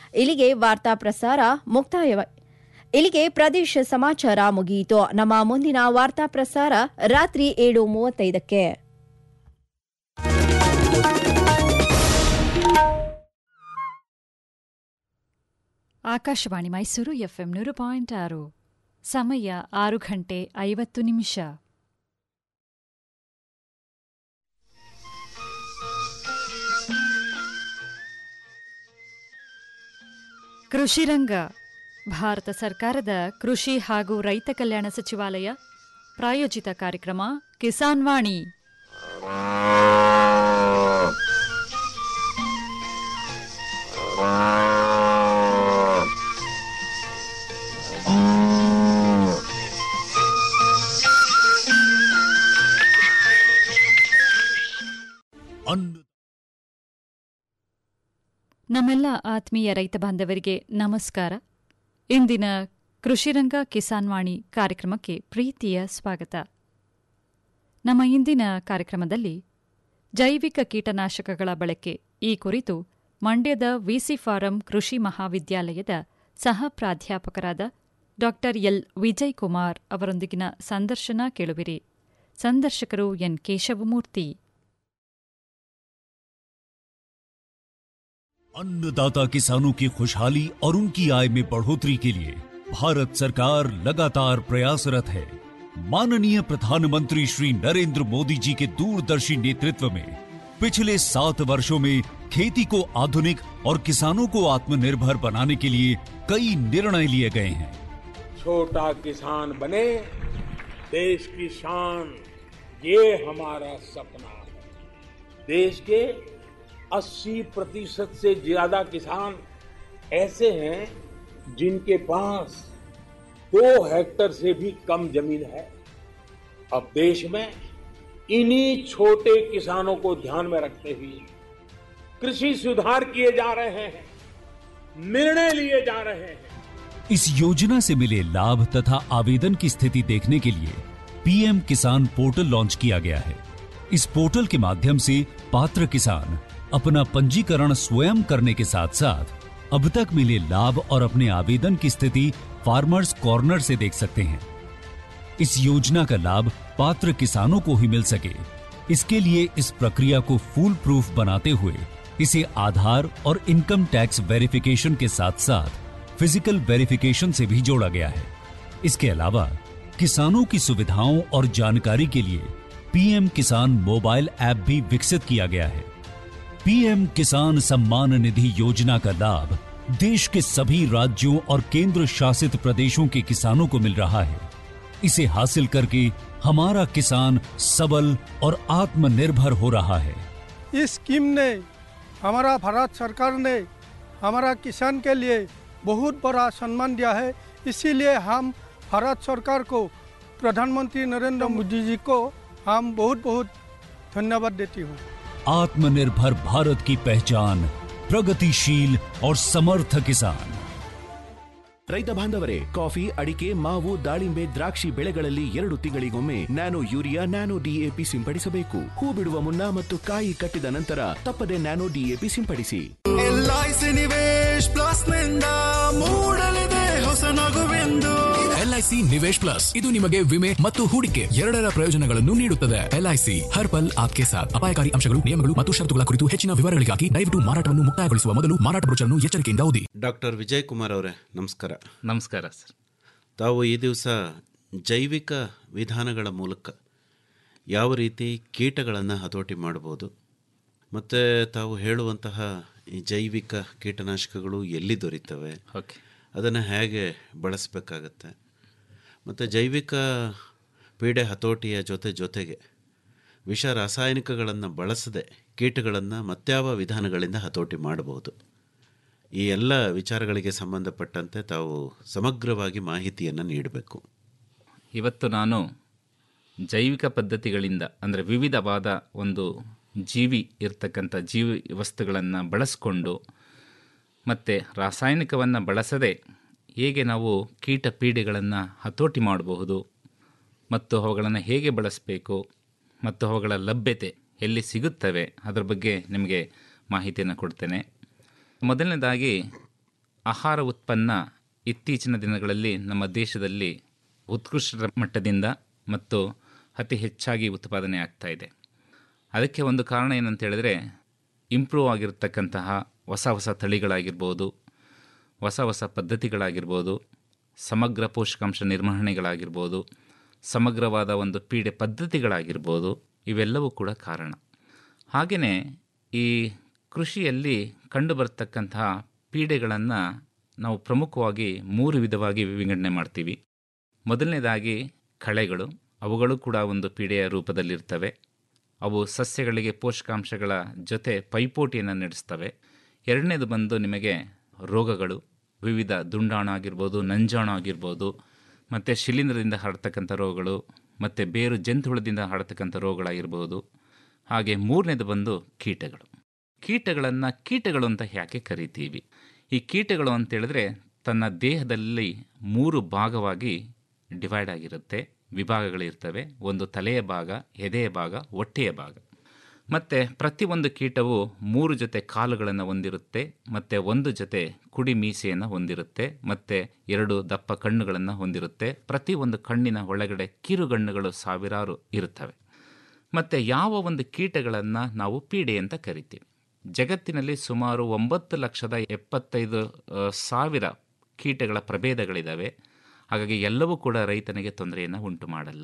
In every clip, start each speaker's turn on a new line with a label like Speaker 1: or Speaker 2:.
Speaker 1: ಇಲ್ಲಿಗೆ ವಾರ್ತಾ ಪ್ರಸಾರ ಮುಕ್ತಾಯವ ಇಲ್ಲಿಗೆ ಪ್ರದೇಶ ಸಮಾಚಾರ ಮುಗಿಯಿತು ನಮ್ಮ ಮುಂದಿನ ವಾರ್ತಾ ಪ್ರಸಾರ ರಾತ್ರಿ ಏಳು ಮೂವತ್ತೈದಕ್ಕೆ
Speaker 2: ಆಕಾಶವಾಣಿ ಮೈಸೂರು ಎಫ್ಎಂ ನೂರು ಪಾಯಿಂಟ್ ಆರು ಸಮಯ ಆರು ಗಂಟೆ ಐವತ್ತು ನಿಮಿಷ ಕೃಷಿರಂಗ ಭಾರತ ಸರ್ಕಾರದ ಕೃಷಿ ಹಾಗೂ ರೈತ ಕಲ್ಯಾಣ ಸಚಿವಾಲಯ ಪ್ರಾಯೋಜಿತ ಕಾರ್ಯಕ್ರಮ ಕಿಸಾನ್ ವಾಣಿ
Speaker 3: ಅನ್ನ
Speaker 2: ನಮ್ಮೆಲ್ಲ ಆತ್ಮೀಯ ರೈತ ಬಾಂಧವರಿಗೆ ನಮಸ್ಕಾರ ಇಂದಿನ ಕೃಷಿರಂಗ ಕಿಸಾನ್ ವಾಣಿ ಕಾರ್ಯಕ್ರಮಕ್ಕೆ ಪ್ರೀತಿಯ ಸ್ವಾಗತ ನಮ್ಮ ಇಂದಿನ ಕಾರ್ಯಕ್ರಮದಲ್ಲಿ ಜೈವಿಕ ಕೀಟನಾಶಕಗಳ ಬಳಕೆ ಈ ಕುರಿತು ಮಂಡ್ಯದ ವಿಸಿ ಫಾರಂ ಕೃಷಿ ಮಹಾವಿದ್ಯಾಲಯದ ಸಹ ಪ್ರಾಧ್ಯಾಪಕರಾದ ಡಾ ಎಲ್ ವಿಜಯ್ ಕುಮಾರ್ ಅವರೊಂದಿಗಿನ ಸಂದರ್ಶನ ಕೇಳುವಿರಿ ಸಂದರ್ಶಕರು ಎನ್ ಕೇಶವಮೂರ್ತಿ
Speaker 3: अन्नदाता किसानों की खुशहाली और उनकी आय में बढ़ोतरी के लिए भारत सरकार लगातार प्रयासरत है माननीय प्रधानमंत्री श्री नरेंद्र मोदी जी के दूरदर्शी नेतृत्व में पिछले सात वर्षों में खेती को आधुनिक और किसानों को आत्मनिर्भर बनाने के लिए कई निर्णय लिए गए हैं
Speaker 4: छोटा किसान बने देश की शान ये हमारा सपना है देश के 80 प्रतिशत से ज्यादा किसान ऐसे हैं जिनके पास दो हेक्टर से भी कम जमीन है अब देश में इन्हीं छोटे किसानों को ध्यान में रखते हुए कृषि सुधार किए जा रहे हैं निर्णय लिए जा रहे हैं
Speaker 3: इस योजना से मिले लाभ तथा आवेदन की स्थिति देखने के लिए पीएम किसान पोर्टल लॉन्च किया गया है इस पोर्टल के माध्यम से पात्र किसान अपना पंजीकरण स्वयं करने के साथ साथ अब तक मिले लाभ और अपने आवेदन की स्थिति फार्मर्स कॉर्नर से देख सकते हैं इस योजना का लाभ पात्र किसानों को ही मिल सके इसके लिए इस प्रक्रिया को फूल प्रूफ बनाते हुए इसे आधार और इनकम टैक्स वेरिफिकेशन के साथ साथ फिजिकल वेरिफिकेशन से भी जोड़ा गया है इसके अलावा किसानों की सुविधाओं और जानकारी के लिए पीएम किसान मोबाइल ऐप भी विकसित किया गया है पीएम किसान सम्मान निधि योजना का लाभ देश के सभी राज्यों और केंद्र शासित प्रदेशों के किसानों को मिल रहा है इसे हासिल करके हमारा किसान सबल और आत्मनिर्भर हो रहा है
Speaker 5: इस स्कीम ने हमारा भारत सरकार ने हमारा किसान के लिए बहुत बड़ा सम्मान दिया है इसीलिए हम भारत सरकार को प्रधानमंत्री नरेंद्र मोदी जी को हम बहुत बहुत धन्यवाद देती हूँ
Speaker 3: आत्मनिर्भर भारत की पहचान प्रगतिशील और समर्थ किसान
Speaker 6: ರೈತ ಬಾಂಧವರೇ ಕಾಫಿ ಅಡಿಕೆ ಮಾವು ದಾಳಿಂಬೆ ದ್ರಾಕ್ಷಿ ಬೆಳೆಗಳಲ್ಲಿ ಎರಡು ತಿಂಗಳಿಗೊಮ್ಮೆ ನ್ಯಾನೋ ಯೂರಿಯಾ ನ್ಯಾನೋ ಡಿಎಪಿ ಸಿಂಪಡಿಸಬೇಕು ಹೂ ಬಿಡುವ ಮುನ್ನ ಮತ್ತು ಕಾಯಿ ಕಟ್ಟಿದ ನಂತರ ತಪ್ಪದೆ ನ್ಯಾನೋ ಡಿಎಪಿ ಸಿಂಪಡಿಸಿ
Speaker 7: ಎಲ್ಐಸಿ ನಿವೇಶ್ ಪ್ಲಸ್ ನಿಂದ ಮೂಡಲಿದೆ ಹೊಸ ನಗುವೆಂದು
Speaker 8: ಎಲ್ಐಸಿ ನಿವೇಶ್ ಪ್ಲಸ್ ಇದು ನಿಮಗೆ ವಿಮೆ ಮತ್ತು ಹೂಡಿಕೆ ಎರಡರ ಪ್ರಯೋಜನಗಳನ್ನು ನೀಡುತ್ತದೆ ಎಲ್ಐಸಿ ಹರ್ ಪಲ್ ಆಪ್ಕೆ ಸಾಥ್ ಅಪಾಯಕಾರಿ ಅಂಶಗಳು ನಿಯಮಗಳು ಮತ್ತು ಷರತ್ತುಗಳ ಕುರಿತು ಹೆಚ್ಚಿನ ವಿವರಗಳಿಗಾಗಿ ದಯವಿಟ್ಟು ಮಾರಾಟವನ್ನು ಮುಕ್ತಾಯಗೊಳಿಸುವ ಮೊದಲು ಮಾರಾಟ ಬ್ರೋಚರ್ನ್ನು ಎಚ್ಚರಿಕೆಯಿಂದ ಓದಿ
Speaker 9: ಡಾಕ್ಟರ್ ವಿಜಯ್ ಕುಮಾರ್ ಅವರೇ ನಮಸ್ಕಾರ
Speaker 10: ನಮಸ್ಕಾರ ಸರ್
Speaker 9: ತಾವು ಈ ದಿವಸ ಜೈವಿಕ ವಿಧಾನಗಳ ಮೂಲಕ ಯಾವ ರೀತಿ ಕೀಟಗಳನ್ನು ಹತೋಟಿ ಮಾಡ್ಬೋದು ಮತ್ತು ತಾವು ಹೇಳುವಂತಹ ಈ ಜೈವಿಕ ಕೀಟನಾಶಕಗಳು ಎಲ್ಲಿ ದೊರೀತವೆ
Speaker 10: ಓಕೆ
Speaker 9: ಅದನ್ನು ಹೇಗೆ ಬಳಸಬೇಕಾಗತ್ತೆ ಮತ್ತು ಜೈವಿಕ ಪೀಡೆ ಹತೋಟಿಯ ಜೊತೆ ಜೊತೆಗೆ ವಿಷ ರಾಸಾಯನಿಕಗಳನ್ನು ಬಳಸದೆ ಕೀಟಗಳನ್ನು ಮತ್ಯಾವ ವಿಧಾನಗಳಿಂದ ಹತೋಟಿ ಮಾಡಬಹುದು ಈ ಎಲ್ಲ ವಿಚಾರಗಳಿಗೆ ಸಂಬಂಧಪಟ್ಟಂತೆ ತಾವು ಸಮಗ್ರವಾಗಿ ಮಾಹಿತಿಯನ್ನು ನೀಡಬೇಕು
Speaker 10: ಇವತ್ತು ನಾನು ಜೈವಿಕ ಪದ್ಧತಿಗಳಿಂದ ಅಂದರೆ ವಿವಿಧವಾದ ಒಂದು ಜೀವಿ ಇರ್ತಕ್ಕಂಥ ಜೀವಿ ವಸ್ತುಗಳನ್ನು ಬಳಸಿಕೊಂಡು ಮತ್ತು ರಾಸಾಯನಿಕವನ್ನು ಬಳಸದೆ ಹೇಗೆ ನಾವು ಕೀಟ ಪೀಡೆಗಳನ್ನು ಹತೋಟಿ ಮಾಡಬಹುದು ಮತ್ತು ಅವುಗಳನ್ನು ಹೇಗೆ ಬಳಸಬೇಕು ಮತ್ತು ಅವುಗಳ ಲಭ್ಯತೆ ಎಲ್ಲಿ ಸಿಗುತ್ತವೆ ಅದರ ಬಗ್ಗೆ ನಿಮಗೆ ಮಾಹಿತಿಯನ್ನು ಕೊಡ್ತೇನೆ ಮೊದಲನೇದಾಗಿ ಆಹಾರ ಉತ್ಪನ್ನ ಇತ್ತೀಚಿನ ದಿನಗಳಲ್ಲಿ ನಮ್ಮ ದೇಶದಲ್ಲಿ ಉತ್ಕೃಷ್ಟ ಮಟ್ಟದಿಂದ ಮತ್ತು ಅತಿ ಹೆಚ್ಚಾಗಿ ಉತ್ಪಾದನೆ ಆಗ್ತಾ ಇದೆ ಅದಕ್ಕೆ ಒಂದು ಕಾರಣ ಏನಂತ ಹೇಳಿದ್ರೆ ಇಂಪ್ರೂವ್ ಆಗಿರ್ತಕ್ಕಂತಹ ಹೊಸ ಹೊಸ ತಳಿಗಳಾಗಿರ್ಬೋದು ಹೊಸ ಹೊಸ ಪದ್ಧತಿಗಳಾಗಿರ್ಬೋದು ಸಮಗ್ರ ಪೋಷಕಾಂಶ ನಿರ್ವಹಣೆಗಳಾಗಿರ್ಬೋದು ಸಮಗ್ರವಾದ ಒಂದು ಪೀಡೆ ಪದ್ಧತಿಗಳಾಗಿರ್ಬೋದು ಇವೆಲ್ಲವೂ ಕೂಡ ಕಾರಣ ಹಾಗೆಯೇ ಈ ಕೃಷಿಯಲ್ಲಿ ಕಂಡುಬರ್ತಕ್ಕಂತಹ ಪೀಡೆಗಳನ್ನು ನಾವು ಪ್ರಮುಖವಾಗಿ ಮೂರು ವಿಧವಾಗಿ ವಿಂಗಡಣೆ ಮಾಡ್ತೀವಿ ಮೊದಲನೇದಾಗಿ ಕಳೆಗಳು ಅವುಗಳು ಕೂಡ ಒಂದು ಪೀಡೆಯ ರೂಪದಲ್ಲಿರ್ತವೆ ಅವು ಸಸ್ಯಗಳಿಗೆ ಪೋಷಕಾಂಶಗಳ ಜೊತೆ ಪೈಪೋಟಿಯನ್ನು ನಡೆಸ್ತವೆ ಎರಡನೇದು ಬಂದು ನಿಮಗೆ ರೋಗಗಳು ವಿವಿಧ ದುಂಡಾಣು ಆಗಿರ್ಬೋದು ನಂಜಾಣು ಆಗಿರ್ಬೋದು ಮತ್ತು ಶಿಲೀಂಧ್ರದಿಂದ ಹರಡ್ತಕ್ಕಂಥ ರೋಗಗಳು ಮತ್ತು ಬೇರು ಜಂತುಹುಳದಿಂದ ಹರಡ್ತಕ್ಕಂಥ ರೋಗಗಳಾಗಿರ್ಬೋದು ಹಾಗೆ ಮೂರನೇದು ಬಂದು ಕೀಟಗಳು ಕೀಟಗಳನ್ನು ಕೀಟಗಳು ಅಂತ ಯಾಕೆ ಕರಿತೀವಿ ಈ ಕೀಟಗಳು ಅಂತೇಳಿದ್ರೆ ತನ್ನ ದೇಹದಲ್ಲಿ ಮೂರು ಭಾಗವಾಗಿ ಡಿವೈಡ್ ಆಗಿರುತ್ತೆ ವಿಭಾಗಗಳಿರ್ತವೆ ಒಂದು ತಲೆಯ ಭಾಗ ಎದೆಯ ಭಾಗ ಹೊಟ್ಟೆಯ ಭಾಗ ಮತ್ತು ಪ್ರತಿಯೊಂದು ಕೀಟವು ಮೂರು ಜೊತೆ ಕಾಲುಗಳನ್ನು ಹೊಂದಿರುತ್ತೆ ಮತ್ತು ಒಂದು ಜೊತೆ ಕುಡಿ ಮೀಸೆಯನ್ನು ಹೊಂದಿರುತ್ತೆ ಮತ್ತು ಎರಡು ದಪ್ಪ ಕಣ್ಣುಗಳನ್ನು ಹೊಂದಿರುತ್ತೆ ಪ್ರತಿಯೊಂದು ಕಣ್ಣಿನ ಒಳಗಡೆ ಕಿರುಗಣ್ಣುಗಳು ಸಾವಿರಾರು ಇರುತ್ತವೆ ಮತ್ತು ಯಾವ ಒಂದು ಕೀಟಗಳನ್ನು ನಾವು ಪೀಡೆ ಅಂತ ಕರಿತೀವಿ ಜಗತ್ತಿನಲ್ಲಿ ಸುಮಾರು ಒಂಬತ್ತು ಲಕ್ಷದ ಎಪ್ಪತ್ತೈದು ಆ, ಸಾವಿರ ಕೀಟಗಳ ಪ್ರಭೇದಗಳಿದ್ದಾವೆ ಹಾಗಾಗಿ ಎಲ್ಲವೂ ಕೂಡ ರೈತನಿಗೆ ತೊಂದರೆಯನ್ನು ಉಂಟು ಮಾಡಲ್ಲ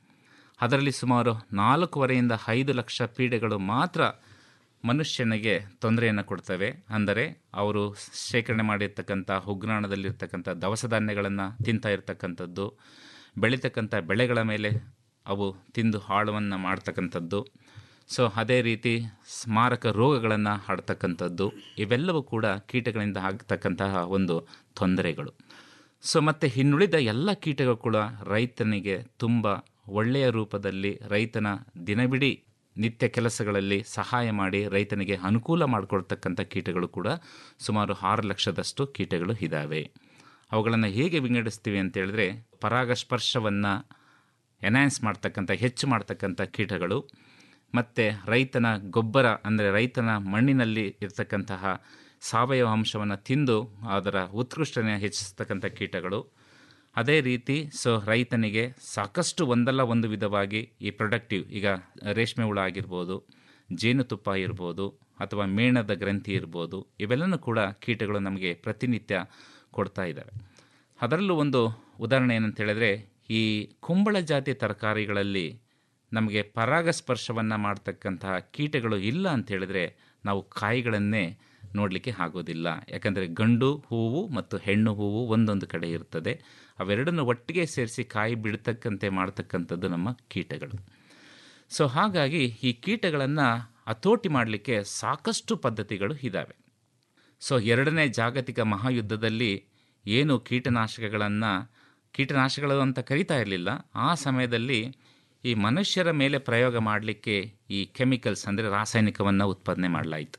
Speaker 10: ಅದರಲ್ಲಿ ಸುಮಾರು ನಾಲ್ಕೂವರೆಯಿಂದ ಐದು ಲಕ್ಷ ಪೀಡೆಗಳು ಮಾತ್ರ ಮನುಷ್ಯನಿಗೆ ತೊಂದರೆಯನ್ನು ಕೊಡ್ತವೆ ಅಂದರೆ ಅವರು ಶೇಖರಣೆ ಮಾಡಿರ್ತಕ್ಕಂಥ ಉಗ್ರಾಣದಲ್ಲಿರ್ತಕ್ಕಂಥ ದವಸ ಧಾನ್ಯಗಳನ್ನು ತಿಂತಾ ಇರ್ತಕ್ಕಂಥದ್ದು ಬೆಳೀತಕ್ಕಂಥ ಬೆಳೆಗಳ ಮೇಲೆ ಅವು ತಿಂದು ಹಾಳುವನ್ನು ಮಾಡ್ತಕ್ಕಂಥದ್ದು ಸೊ ಅದೇ ರೀತಿ ಸ್ಮಾರಕ ರೋಗಗಳನ್ನು ಹರಡ್ತಕ್ಕಂಥದ್ದು ಇವೆಲ್ಲವೂ ಕೂಡ ಕೀಟಗಳಿಂದ ಆಗ್ತಕ್ಕಂತಹ ಒಂದು ತೊಂದರೆಗಳು ಸೊ ಮತ್ತು ಇನ್ನುಳಿದ ಎಲ್ಲ ಕೀಟಗಳು ಕೂಡ ರೈತನಿಗೆ ತುಂಬ ಒಳ್ಳೆಯ ರೂಪದಲ್ಲಿ ರೈತನ ದಿನವಿಡೀ ನಿತ್ಯ ಕೆಲಸಗಳಲ್ಲಿ ಸಹಾಯ ಮಾಡಿ ರೈತನಿಗೆ ಅನುಕೂಲ ಮಾಡಿಕೊಡ್ತಕ್ಕಂಥ ಕೀಟಗಳು ಕೂಡ ಸುಮಾರು ಆರು ಲಕ್ಷದಷ್ಟು ಕೀಟಗಳು ಇದ್ದಾವೆ ಅವುಗಳನ್ನು ಹೇಗೆ ವಿಂಗಡಿಸ್ತೀವಿ ಅಂತ ಹೇಳಿದ್ರೆ ಪರಾಗಸ್ಪರ್ಶವನ್ನು ಎನ್ಹ್ಯಾನ್ಸ್ ಮಾಡ್ತಕ್ಕಂಥ ಹೆಚ್ಚು ಮಾಡ್ತಕ್ಕಂಥ ಕೀಟಗಳು ಮತ್ತು ರೈತನ ಗೊಬ್ಬರ ಅಂದರೆ ರೈತನ ಮಣ್ಣಿನಲ್ಲಿ ಇರ್ತಕ್ಕಂತಹ ಸಾವಯವ ಅಂಶವನ್ನು ತಿಂದು ಅದರ ಉತ್ಕೃಷ್ಟನೆ ಹೆಚ್ಚಿಸ್ತಕ್ಕಂಥ ಕೀಟಗಳು ಅದೇ ರೀತಿ ಸೊ ರೈತನಿಗೆ ಸಾಕಷ್ಟು ಒಂದಲ್ಲ ಒಂದು ವಿಧವಾಗಿ ಈ ಪ್ರೊಡಕ್ಟಿವ್ ಈಗ ರೇಷ್ಮೆ ಹುಳ ಆಗಿರ್ಬೋದು ಜೇನುತುಪ್ಪ ಇರ್ಬೋದು ಅಥವಾ ಮೇಣದ ಗ್ರಂಥಿ ಇರ್ಬೋದು ಇವೆಲ್ಲನೂ ಕೂಡ ಕೀಟಗಳು ನಮಗೆ ಪ್ರತಿನಿತ್ಯ ಕೊಡ್ತಾ ಇದ್ದಾವೆ ಅದರಲ್ಲೂ ಒಂದು ಉದಾಹರಣೆ ಏನಂತ ಹೇಳಿದ್ರೆ ಈ ಕುಂಬಳ ಜಾತಿ ತರಕಾರಿಗಳಲ್ಲಿ ನಮಗೆ ಪರಾಗಸ್ಪರ್ಶವನ್ನು ಮಾಡ್ತಕ್ಕಂತಹ ಕೀಟಗಳು ಇಲ್ಲ ಅಂತ ಹೇಳಿದ್ರೆ ನಾವು ಕಾಯಿಗಳನ್ನೇ ನೋಡಲಿಕ್ಕೆ ಆಗೋದಿಲ್ಲ ಯಾಕಂದರೆ ಗಂಡು ಹೂವು ಮತ್ತು ಹೆಣ್ಣು ಹೂವು ಒಂದೊಂದು ಕಡೆ ಇರ್ತದೆ ಅವೆರಡನ್ನು ಒಟ್ಟಿಗೆ ಸೇರಿಸಿ ಕಾಯಿ ಬಿಡ್ತಕ್ಕಂತೆ ಮಾಡ್ತಕ್ಕಂಥದ್ದು ನಮ್ಮ ಕೀಟಗಳು ಸೊ ಹಾಗಾಗಿ ಈ ಕೀಟಗಳನ್ನು ಹತೋಟಿ ಮಾಡಲಿಕ್ಕೆ ಸಾಕಷ್ಟು ಪದ್ಧತಿಗಳು ಇದ್ದಾವೆ ಸೊ ಎರಡನೇ ಜಾಗತಿಕ ಮಹಾಯುದ್ಧದಲ್ಲಿ ಏನು ಕೀಟನಾಶಕಗಳನ್ನು ಕೀಟನಾಶಕಗಳು ಅಂತ ಕರಿತಾ ಇರಲಿಲ್ಲ ಆ ಸಮಯದಲ್ಲಿ ಈ ಮನುಷ್ಯರ ಮೇಲೆ ಪ್ರಯೋಗ ಮಾಡಲಿಕ್ಕೆ ಈ ಕೆಮಿಕಲ್ಸ್ ಅಂದರೆ ರಾಸಾಯನಿಕವನ್ನು ಉತ್ಪಾದನೆ ಮಾಡಲಾಯಿತು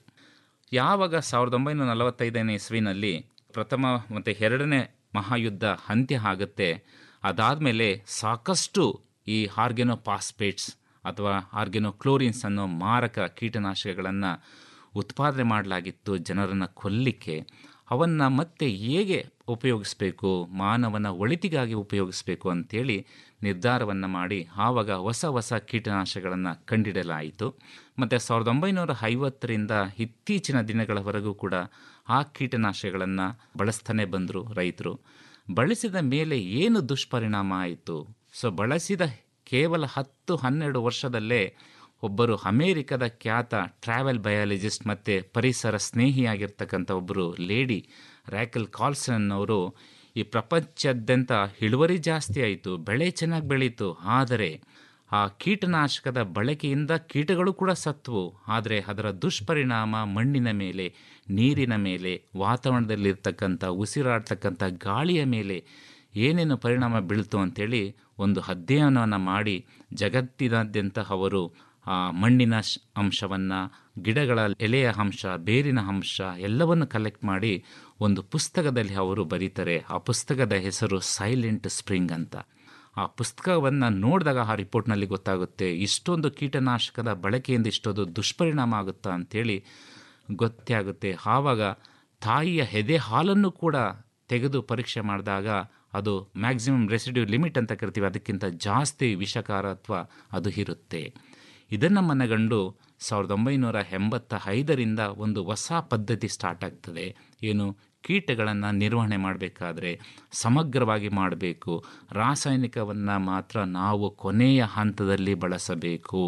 Speaker 10: ಯಾವಾಗ ಸಾವಿರದ ಒಂಬೈನೂರ ನಲವತ್ತೈದನೇ ಇಸ್ವಿನಲ್ಲಿ ಪ್ರಥಮ ಮತ್ತು ಎರಡನೇ ಮಹಾಯುದ್ಧ ಅಂತ್ಯ ಆಗುತ್ತೆ ಅದಾದಮೇಲೆ ಸಾಕಷ್ಟು ಈ ಆರ್ಗೆನೋಪಾಸ್ಪೇಟ್ಸ್ ಅಥವಾ ಆರ್ಗೆನೋಕ್ಲೋರಿನ್ಸ್ ಅನ್ನೋ ಮಾರಕ ಕೀಟನಾಶಕಗಳನ್ನು ಉತ್ಪಾದನೆ ಮಾಡಲಾಗಿತ್ತು ಜನರನ್ನು ಕೊಲ್ಲಿಕ್ಕೆ ಅವನ್ನು ಮತ್ತೆ ಹೇಗೆ ಉಪಯೋಗಿಸಬೇಕು ಮಾನವನ ಒಳಿತಿಗಾಗಿ ಉಪಯೋಗಿಸಬೇಕು ಅಂತೇಳಿ ನಿರ್ಧಾರವನ್ನು ಮಾಡಿ ಆವಾಗ ಹೊಸ ಹೊಸ ಕೀಟನಾಶಕಗಳನ್ನು ಕಂಡಿಡಲಾಯಿತು ಮತ್ತು ಸಾವಿರದ ಒಂಬೈನೂರ ಐವತ್ತರಿಂದ ಇತ್ತೀಚಿನ ದಿನಗಳವರೆಗೂ ಕೂಡ ಆ ಕೀಟನಾಶಕಗಳನ್ನು ಬಳಸ್ತಾನೆ ಬಂದರು ರೈತರು ಬಳಸಿದ ಮೇಲೆ ಏನು ದುಷ್ಪರಿಣಾಮ ಆಯಿತು ಸೊ ಬಳಸಿದ ಕೇವಲ ಹತ್ತು ಹನ್ನೆರಡು ವರ್ಷದಲ್ಲೇ ಒಬ್ಬರು ಅಮೇರಿಕದ ಖ್ಯಾತ ಟ್ರಾವೆಲ್ ಬಯಾಲಜಿಸ್ಟ್ ಮತ್ತು ಪರಿಸರ ಸ್ನೇಹಿಯಾಗಿರ್ತಕ್ಕಂಥ ಒಬ್ಬರು ಲೇಡಿ ರ್ಯಾಕಲ್ ಕಾಲ್ಸನ್ ಅವರು ಈ ಪ್ರಪಂಚಾದ್ಯಂತ ಇಳುವರಿ ಜಾಸ್ತಿ ಆಯಿತು ಬೆಳೆ ಚೆನ್ನಾಗಿ ಬೆಳೀತು ಆದರೆ ಆ ಕೀಟನಾಶಕದ ಬಳಕೆಯಿಂದ ಕೀಟಗಳು ಕೂಡ ಸತ್ವು ಆದರೆ ಅದರ ದುಷ್ಪರಿಣಾಮ ಮಣ್ಣಿನ ಮೇಲೆ ನೀರಿನ ಮೇಲೆ ವಾತಾವರಣದಲ್ಲಿರ್ತಕ್ಕಂಥ ಉಸಿರಾಡ್ತಕ್ಕಂಥ ಗಾಳಿಯ ಮೇಲೆ ಏನೇನು ಪರಿಣಾಮ ಬೀಳ್ತು ಅಂಥೇಳಿ ಒಂದು ಅಧ್ಯಯನವನ್ನು ಮಾಡಿ ಜಗತ್ತಿನಾದ್ಯಂತ ಅವರು ಆ ಮಣ್ಣಿನ ಶ್- ಅಂಶವನ್ನು ಗಿಡಗಳ ಎಲೆಯ ಅಂಶ ಬೇರಿನ ಅಂಶ ಎಲ್ಲವನ್ನು ಕಲೆಕ್ಟ್ ಮಾಡಿ ಒಂದು ಪುಸ್ತಕದಲ್ಲಿ ಅವರು ಬರೀತಾರೆ ಆ ಪುಸ್ತಕದ ಹೆಸರು ಸೈಲೆಂಟ್ ಸ್ಪ್ರಿಂಗ್ ಅಂತ ಆ ಪುಸ್ತಕವನ್ನು ನೋಡಿದಾಗ ಆ ರಿಪೋರ್ಟ್ನಲ್ಲಿ ಗೊತ್ತಾಗುತ್ತೆ ಇಷ್ಟೊಂದು ಕೀಟನಾಶಕದ ಬಳಕೆಯಿಂದ ಇಷ್ಟೊಂದು ದುಷ್ಪರಿಣಾಮ ಆಗುತ್ತಾ ಅಂಥೇಳಿ ಗೊತ್ತೇ ಆಗುತ್ತೆ ಆವಾಗ ತಾಯಿಯ ಎದೆ ಹಾಲನ್ನು ಕೂಡ ತೆಗೆದು ಪರೀಕ್ಷೆ ಮಾಡಿದಾಗ ಅದು ಮ್ಯಾಕ್ಸಿಮಮ್ ರೆಸಿಡ್ಯೂ ಲಿಮಿಟ್ ಅಂತ ಕರಿತೀವಿ ಅದಕ್ಕಿಂತ ಜಾಸ್ತಿ ವಿಷಕಾರತ್ವ ಅದು ಇರುತ್ತೆ ಇದನ್ನು ಮನಗಂಡು ಸಾವಿರದ ಒಂಬೈನೂರ ಎಂಬತ್ತ ಐದರಿಂದ ಒಂದು ಹೊಸ ಪದ್ಧತಿ ಸ್ಟಾರ್ಟ್ ಆಗ್ತದೆ ಏನು ಕೀಟಗಳನ್ನು ನಿರ್ವಹಣೆ ಮಾಡಬೇಕಾದ್ರೆ ಸಮಗ್ರವಾಗಿ ಮಾಡಬೇಕು ರಾಸಾಯನಿಕವನ್ನು ಮಾತ್ರ ನಾವು ಕೊನೆಯ ಹಂತದಲ್ಲಿ ಬಳಸಬೇಕು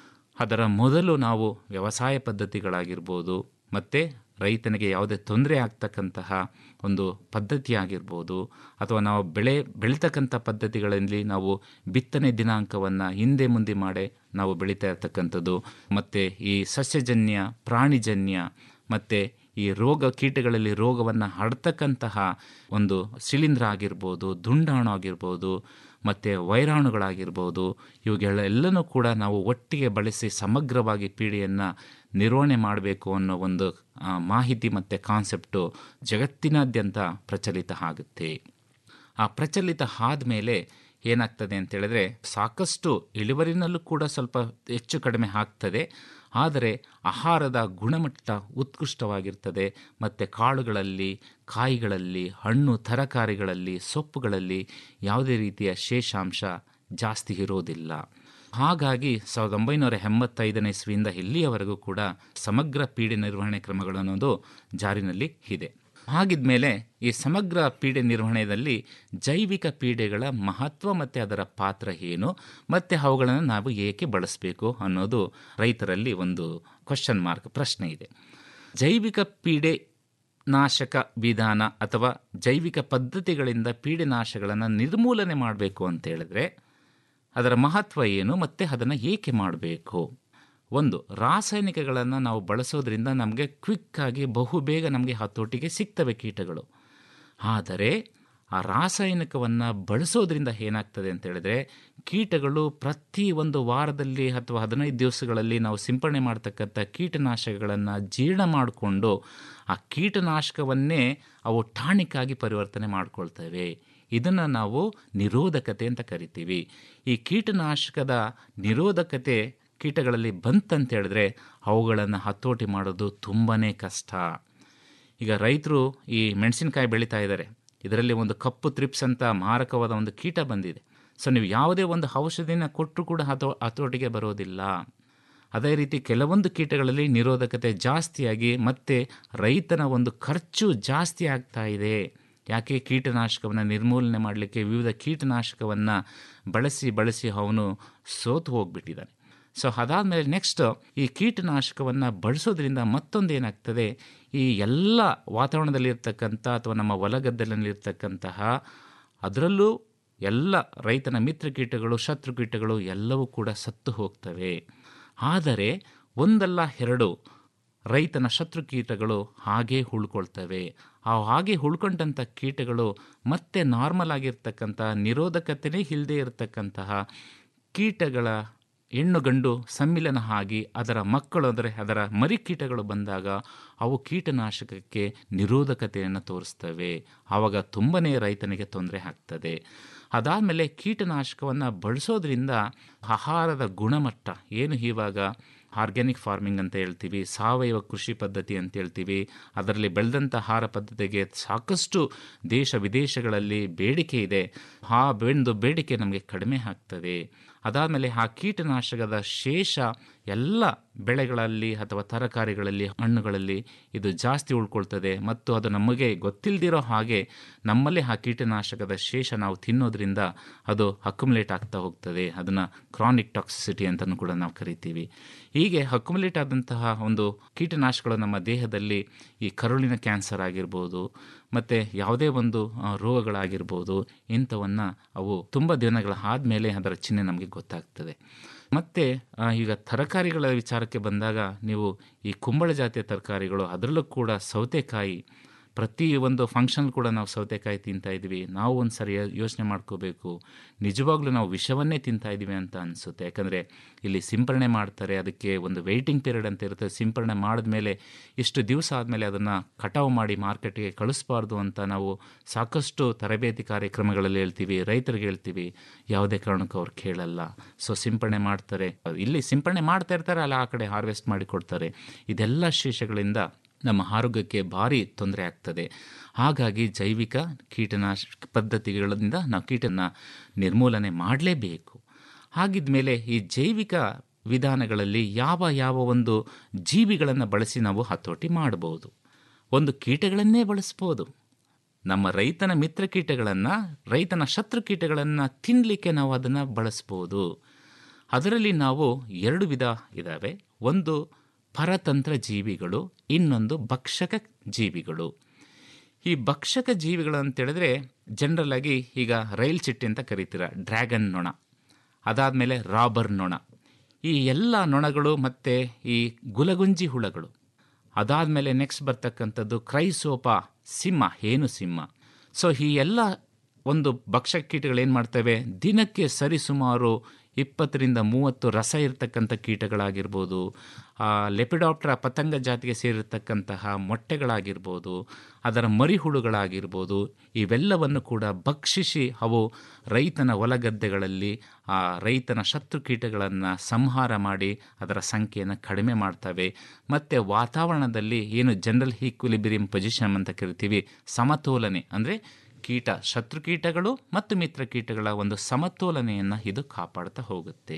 Speaker 10: ಅದರ ಮೊದಲು ನಾವು ವ್ಯವಸಾಯ ಪದ್ಧತಿಗಳಾಗಿರ್ಬೋದು ಮತ್ತು ರೈತನಿಗೆ ಯಾವುದೇ ತೊಂದರೆ ಆಗ್ತಕ್ಕಂತಹ ಒಂದು ಪದ್ಧತಿ ಆಗಿರ್ಬೋದು ಅಥವಾ ನಾವು ಬೆಳೆ ಬೆಳೀತಕ್ಕಂಥ ಪದ್ಧತಿಗಳಲ್ಲಿ ನಾವು ಬಿತ್ತನೆ ದಿನಾಂಕವನ್ನು ಹಿಂದೆ ಮುಂದೆ ಮಾಡೇ ನಾವು ಬೆಳೀತಾ ಇರ್ತಕ್ಕಂಥದ್ದು ಮತ್ತು ಈ ಸಸ್ಯಜನ್ಯ ಪ್ರಾಣಿಜನ್ಯ ಮತ್ತು ಈ ರೋಗ ಕೀಟಗಳಲ್ಲಿ ರೋಗವನ್ನು ಹರಡ್ತಕ್ಕಂತಹ ಒಂದು ಶಿಲೀಂಧ್ರ ಆಗಿರ್ಬೋದು ದುಂಡಾಣು ಆಗಿರ್ಬೋದು ಮತ್ತು ವೈರಾಣುಗಳಾಗಿರ್ಬೋದು ಇವುಗಳೆಲ್ಲನೂ ಕೂಡ ನಾವು ಒಟ್ಟಿಗೆ ಬಳಸಿ ಸಮಗ್ರವಾಗಿ ಪೀಡೆಯನ್ನು ನಿರ್ವಹಣೆ ಮಾಡಬೇಕು ಅನ್ನೋ ಒಂದು ಆ, ಮಾಹಿತಿ ಮತ್ತು ಕಾನ್ಸೆಪ್ಟು ಜಗತ್ತಿನಾದ್ಯಂತ ಪ್ರಚಲಿತ ಆಗುತ್ತೆ ಆ ಪ್ರಚಲಿತ ಆದಮೇಲೆ ಏನಾಗ್ತದೆ ಅಂತ ಹೇಳಿದ್ರೆ ಸಾಕಷ್ಟು ಇಳುವರಿನಲ್ಲೂ ಕೂಡ ಸ್ವಲ್ಪ ಹೆಚ್ಚು ಕಡಿಮೆ ಆಗ್ತದೆ ಆದರೆ ಆಹಾರದ ಗುಣಮಟ್ಟ ಉತ್ಕೃಷ್ಟವಾಗಿರ್ತದೆ ಮತ್ತು ಕಾಳುಗಳಲ್ಲಿ ಕಾಯಿಗಳಲ್ಲಿ ಹಣ್ಣು ತರಕಾರಿಗಳಲ್ಲಿ ಸೊಪ್ಪುಗಳಲ್ಲಿ ಯಾವುದೇ ರೀತಿಯ ಶೇಷಾಂಶ ಜಾಸ್ತಿ ಇರೋದಿಲ್ಲ ಹಾಗಾಗಿ ಸಾವಿರದ ಒಂಬೈನೂರ ಎಂಬತ್ತೈದನೇ ಇಸ್ವಿಯಿಂದ ಇಲ್ಲಿಯವರೆಗೂ ಕೂಡ ಸಮಗ್ರ ಪೀಡೆ ನಿರ್ವಹಣೆ ಕ್ರಮಗಳು ಅನ್ನೋದು ಜಾರಿನಲ್ಲಿ ಇದೆ ಹಾಗಿದ್ಮೇಲೆ ಈ ಸಮಗ್ರ ಪೀಡೆ ನಿರ್ವಹಣೆಯಲ್ಲಿ ಜೈವಿಕ ಪೀಡೆಗಳ ಮಹತ್ವ ಮತ್ತು ಅದರ ಪಾತ್ರ ಏನು ಮತ್ತು ಅವುಗಳನ್ನು ನಾವು ಏಕೆ ಬಳಸಬೇಕು ಅನ್ನೋದು ರೈತರಲ್ಲಿ ಒಂದು ಕ್ವಶನ್ ಮಾರ್ಕ್ ಪ್ರಶ್ನೆ ಇದೆ ಜೈವಿಕ ಪೀಡೆ ನಾಶಕ ವಿಧಾನ ಅಥವಾ ಜೈವಿಕ ಪದ್ಧತಿಗಳಿಂದ ಪೀಡೆನಾಶಗಳನ್ನು ನಿರ್ಮೂಲನೆ ಮಾಡಬೇಕು ಅಂತ ಹೇಳಿದ್ರೆ ಅದರ ಮಹತ್ವ ಏನು ಮತ್ತು ಅದನ್ನು ಏಕೆ ಮಾಡಬೇಕು ಒಂದು ರಾಸಾಯನಿಕಗಳನ್ನು ನಾವು ಬಳಸೋದ್ರಿಂದ ನಮಗೆ ಕ್ವಿಕ್ಕಾಗಿ ಬಹುಬೇಗ ನಮಗೆ ಹತೋಟಿಗೆ ಸಿಗ್ತವೆ ಕೀಟಗಳು ಆದರೆ ಆ ರಾಸಾಯನಿಕವನ್ನು ಬಳಸೋದ್ರಿಂದ ಏನಾಗ್ತದೆ ಅಂತ ಹೇಳಿದ್ರೆ ಕೀಟಗಳು ಪ್ರತಿ ಒಂದು ವಾರದಲ್ಲಿ ಅಥವಾ ಹದಿನೈದು ದಿವಸಗಳಲ್ಲಿ ನಾವು ಸಿಂಪಡಣೆ ಮಾಡ್ತಕ್ಕಂಥ ಕೀಟನಾಶಕಗಳನ್ನು ಜೀರ್ಣ ಮಾಡಿಕೊಂಡು ಆ ಕೀಟನಾಶಕವನ್ನೇ ಅವು ಟಾಣಿಕ್ಕಾಗಿ ಪರಿವರ್ತನೆ ಮಾಡ್ಕೊಳ್ತವೆ ಇದನ್ನು ನಾವು ನಿರೋಧಕತೆ ಅಂತ ಕರಿತೀವಿ ಈ ಕೀಟನಾಶಕದ ನಿರೋಧಕತೆ ಕೀಟಗಳಲ್ಲಿ ಬಂತಂತ ಹೇಳಿದ್ರೆ ಅವುಗಳನ್ನು ಹತೋಟಿ ಮಾಡೋದು ತುಂಬಾ ಕಷ್ಟ ಈಗ ರೈತರು ಈ ಮೆಣಸಿನಕಾಯಿ ಬೆಳೀತಾ ಇದ್ದಾರೆ ಇದರಲ್ಲಿ ಒಂದು ಕಪ್ಪು ತ್ರಿಪ್ಸ್ ಅಂತ ಮಾರಕವಾದ ಒಂದು ಕೀಟ ಬಂದಿದೆ ಸೊ ನೀವು ಯಾವುದೇ ಒಂದು ಔಷಧಿನ ಕೊಟ್ಟರು ಕೂಡ ಹತೋ ಹತೋಟಿಗೆ ಬರೋದಿಲ್ಲ ಅದೇ ರೀತಿ ಕೆಲವೊಂದು ಕೀಟಗಳಲ್ಲಿ ನಿರೋಧಕತೆ ಜಾಸ್ತಿಯಾಗಿ ಮತ್ತೆ ರೈತನ ಒಂದು ಖರ್ಚು ಜಾಸ್ತಿ ಆಗ್ತಾ ಇದೆ ಯಾಕೆ ಕೀಟನಾಶಕವನ್ನು ನಿರ್ಮೂಲನೆ ಮಾಡಲಿಕ್ಕೆ ವಿವಿಧ ಕೀಟನಾಶಕವನ್ನು ಬಳಸಿ ಬಳಸಿ ಅವನು ಸೋತು ಹೋಗ್ಬಿಟ್ಟಿದ್ದಾನೆ ಸೊ ಅದಾದಮೇಲೆ ನೆಕ್ಸ್ಟ್ ಈ ಕೀಟನಾಶಕವನ್ನು ಬಳಸೋದ್ರಿಂದ ಮತ್ತೊಂದು ಏನಾಗ್ತದೆ ಈ ಎಲ್ಲ ವಾತಾವರಣದಲ್ಲಿರ್ತಕ್ಕಂಥ ಅಥವಾ ನಮ್ಮ ಹೊಲಗದ್ದಲಿನಲ್ಲಿರ್ತಕ್ಕಂತಹ ಅದರಲ್ಲೂ ಎಲ್ಲ ರೈತನ ಮಿತ್ರ ಕೀಟಗಳು ಶತ್ರು ಕೀಟಗಳು ಎಲ್ಲವೂ ಕೂಡ ಸತ್ತು ಹೋಗ್ತವೆ ಆದರೆ ಒಂದಲ್ಲ ಎರಡು ರೈತನ ಶತ್ರು ಕೀಟಗಳು ಹಾಗೇ ಉಳ್ಕೊಳ್ತವೆ ಆ ಹಾಗೆ ಉಳ್ಕೊಂಡಂಥ ಕೀಟಗಳು ಮತ್ತೆ ನಾರ್ಮಲ್ ಆಗಿರ್ತಕ್ಕಂಥ ನಿರೋಧಕತೆಯೇ ಇಲ್ಲದೆ ಇರತಕ್ಕಂತಹ ಕೀಟಗಳ ಹೆಣ್ಣು ಗಂಡು ಸಮ್ಮಿಲನ ಆಗಿ ಅದರ ಮಕ್ಕಳು ಅಂದರೆ ಅದರ ಮರಿ ಕೀಟಗಳು ಬಂದಾಗ ಅವು ಕೀಟನಾಶಕಕ್ಕೆ ನಿರೋಧಕತೆಯನ್ನು ತೋರಿಸ್ತವೆ ಆವಾಗ ತುಂಬನೇ ರೈತನಿಗೆ ತೊಂದರೆ ಆಗ್ತದೆ ಅದಾದಮೇಲೆ ಕೀಟನಾಶಕವನ್ನು ಬಳಸೋದ್ರಿಂದ ಆಹಾರದ ಗುಣಮಟ್ಟ ಏನು ಇವಾಗ ಆರ್ಗ್ಯಾನಿಕ್ ಫಾರ್ಮಿಂಗ್ ಅಂತ ಹೇಳ್ತೀವಿ ಸಾವಯವ ಕೃಷಿ ಪದ್ಧತಿ ಅಂತ ಹೇಳ್ತೀವಿ ಅದರಲ್ಲಿ ಬೆಳೆದಂಥ ಆಹಾರ ಪದ್ಧತಿಗೆ ಸಾಕಷ್ಟು ದೇಶ ವಿದೇಶಗಳಲ್ಲಿ ಬೇಡಿಕೆ ಇದೆ ಆ ಬೆಂದು ಬೇಡಿಕೆ ನಮಗೆ ಕಡಿಮೆ ಆಗ್ತದೆ ಅದಾದಮೇಲೆ ಆ ಕೀಟನಾಶಕದ ಶೇಷ ಎಲ್ಲ ಬೆಳೆಗಳಲ್ಲಿ ಅಥವಾ ತರಕಾರಿಗಳಲ್ಲಿ ಹಣ್ಣುಗಳಲ್ಲಿ ಇದು ಜಾಸ್ತಿ ಉಳ್ಕೊಳ್ತದೆ ಮತ್ತು ಅದು ನಮಗೆ ಗೊತ್ತಿಲ್ಲದಿರೋ ಹಾಗೆ ನಮ್ಮಲ್ಲಿ ಆ ಕೀಟನಾಶಕದ ಶೇಷ ನಾವು ತಿನ್ನೋದ್ರಿಂದ ಅದು ಅಕ್ಯುಮುಲೇಟ್ ಆಗ್ತಾ ಹೋಗ್ತದೆ ಅದನ್ನು ಕ್ರಾನಿಕ್ ಟಾಕ್ಸಿಸಿಟಿ ಅಂತಲೂ ಕೂಡ ನಾವು ಕರಿತೀವಿ ಹೀಗೆ ಅಕ್ಯುಮುಲೇಟ್ ಆದಂತಹ ಒಂದು ಕೀಟನಾಶಕಗಳು ನಮ್ಮ ದೇಹದಲ್ಲಿ ಈ ಕರುಳಿನ ಕ್ಯಾನ್ಸರ್ ಆಗಿರ್ಬೋದು ಮತ್ತು ಯಾವುದೇ ಒಂದು ಆ, ರೋಗಗಳಾಗಿರ್ಬೋದು ಇಂಥವನ್ನು ಅವು ತುಂಬ ದಿನಗಳ ಆದಮೇಲೆ ಅದರ ಚಿಹ್ನೆ ನಮಗೆ ಗೊತ್ತಾಗ್ತದೆ ಮತ್ತು ಈಗ ತರಕಾರಿಗಳ ವಿಚಾರಕ್ಕೆ ಬಂದಾಗ ನೀವು ಈ ಕುಂಬಳ ಜಾತಿಯ ತರಕಾರಿಗಳು ಅದರಲ್ಲೂ ಕೂಡ ಸೌತೆಕಾಯಿ ಪ್ರತಿ ಒಂದು ಫಂಕ್ಷನ್ ಕೂಡ ನಾವು ಸೌತೆಕಾಯಿ ತಿಂತಾ ಇದ್ವಿ ನಾವು ಒಂದು ಸರಿ ಯೋಚನೆ ಮಾಡ್ಕೋಬೇಕು ನಿಜವಾಗ್ಲೂ ನಾವು ವಿಷವನ್ನೇ ತಿಂತಾ ಇದ್ದೀವಿ ಅಂತ ಅನಿಸುತ್ತೆ ಯಾಕಂದರೆ ಇಲ್ಲಿ ಸಿಂಪರಣೆ ಮಾಡ್ತಾರೆ ಅದಕ್ಕೆ ಒಂದು ವೆಯ್ಟಿಂಗ್ ಪೀರಿಯಡ್ ಅಂತ ಇರುತ್ತೆ ಸಿಂಪರಣೆ ಮಾಡಿದ್ಮೇಲೆ ಇಷ್ಟು ದಿವಸ ಆದಮೇಲೆ ಅದನ್ನು ಕಟಾವು ಮಾಡಿ ಮಾರ್ಕೆಟ್ಗೆ ಕಳಿಸ್ಬಾರ್ದು ಅಂತ ನಾವು ಸಾಕಷ್ಟು ತರಬೇತಿ ಕಾರ್ಯಕ್ರಮಗಳಲ್ಲಿ ಹೇಳ್ತೀವಿ ರೈತರಿಗೆ ಹೇಳ್ತೀವಿ ಯಾವುದೇ ಕಾರಣಕ್ಕೂ ಅವ್ರು ಕೇಳಲ್ಲ ಸೊ ಸಿಂಪರಣೆ ಮಾಡ್ತಾರೆ ಇಲ್ಲಿ ಸಿಂಪರಣೆ ಮಾಡ್ತಾ ಇರ್ತಾರೆ ಅಲ್ಲ ಆ ಕಡೆ ಹಾರ್ವೆಸ್ಟ್ ಮಾಡಿ ಕೊಡ್ತಾರೆ ಇದೆಲ್ಲ ಶೇಷಗಳಿಂದ ನಮ್ಮ ಆರೋಗ್ಯಕ್ಕೆ ಭಾರಿ ತೊಂದರೆ ಆಗ್ತದೆ ಹಾಗಾಗಿ ಜೈವಿಕ ಕೀಟನಾಶಕ ಪದ್ಧತಿಗಳಿಂದ ನಾವು ಕೀಟನ ನಿರ್ಮೂಲನೆ ಮಾಡಲೇಬೇಕು ಹಾಗಿದ್ಮೇಲೆ ಈ ಜೈವಿಕ ವಿಧಾನಗಳಲ್ಲಿ ಯಾವ ಯಾವ ಒಂದು ಜೀವಿಗಳನ್ನು ಬಳಸಿ ನಾವು ಹತೋಟಿ ಮಾಡಬಹುದು ಒಂದು ಕೀಟಗಳನ್ನೇ ಬಳಸ್ಬೋದು ನಮ್ಮ ರೈತನ ಮಿತ್ರ ಕೀಟಗಳನ್ನು ರೈತನ ಶತ್ರು ಕೀಟಗಳನ್ನು ತಿನ್ನಲಿಕ್ಕೆ ನಾವು ಅದನ್ನು ಬಳಸ್ಬೋದು ಅದರಲ್ಲಿ ನಾವು ಎರಡು ವಿಧ ಇದ್ದಾವೆ ಒಂದು ಪರತಂತ್ರ ಜೀವಿಗಳು ಇನ್ನೊಂದು ಭಕ್ಷಕ ಜೀವಿಗಳು ಈ ಭಕ್ಷಕ ಜೀವಿಗಳು ಅಂತೇಳಿದ್ರೆ ಜನರಲ್ ಆಗಿ ಈಗ ರೈಲ್ ಚಿಟ್ಟೆ ಅಂತ ಕರಿತೀರ ಡ್ರ್ಯಾಗನ್ ನೊಣ ಅದಾದಮೇಲೆ ರಾಬರ್ ನೊಣ ಈ ಎಲ್ಲ ನೊಣಗಳು ಮತ್ತು ಈ ಗುಲಗುಂಜಿ ಹುಳಗಳು ಅದಾದಮೇಲೆ ನೆಕ್ಸ್ಟ್ ಬರ್ತಕ್ಕಂಥದ್ದು ಕ್ರೈಸೋಪ ಸಿಂಹ ಹೇನು ಸಿಂಹ ಸೊ ಈ ಎಲ್ಲ ಒಂದು ಭಕ್ಷಕ ಕೀಟಗಳು ಏನು ಮಾಡ್ತವೆ ದಿನಕ್ಕೆ ಸರಿಸುಮಾರು ಇಪ್ಪತ್ತರಿಂದ ಮೂವತ್ತು ರಸ ಇರತಕ್ಕಂಥ ಕೀಟಗಳಾಗಿರ್ಬೋದು ಲೆಪಿಡಾಪ್ಟ್ರ ಪತಂಗ ಜಾತಿಗೆ ಸೇರಿರ್ತಕ್ಕಂತಹ ಮೊಟ್ಟೆಗಳಾಗಿರ್ಬೋದು ಅದರ ಮರಿಹುಳುಗಳಾಗಿರ್ಬೋದು ಇವೆಲ್ಲವನ್ನು ಕೂಡ ಭಕ್ಷಿಸಿ ಅವು ರೈತನ ಹೊಲಗದ್ದೆಗಳಲ್ಲಿ ಆ ರೈತನ ಶತ್ರು ಕೀಟಗಳನ್ನು ಸಂಹಾರ ಮಾಡಿ ಅದರ ಸಂಖ್ಯೆಯನ್ನು ಕಡಿಮೆ ಮಾಡ್ತವೆ ಮತ್ತು ವಾತಾವರಣದಲ್ಲಿ ಏನು ಜನರಲ್ ಈಕ್ವಿಲಿಬ್ರಿಯಂ ಪೊಸಿಷನ್ ಅಂತ ಕರಿತೀವಿ ಸಮತೋಲನೆ ಅಂದರೆ ಕೀಟ ಶತ್ರು ಕೀಟಗಳು ಮತ್ತು ಮಿತ್ರ ಕೀಟಗಳ ಒಂದು ಸಮತೋಲನೆಯನ್ನು ಇದು ಕಾಪಾಡ್ತಾ ಹೋಗುತ್ತೆ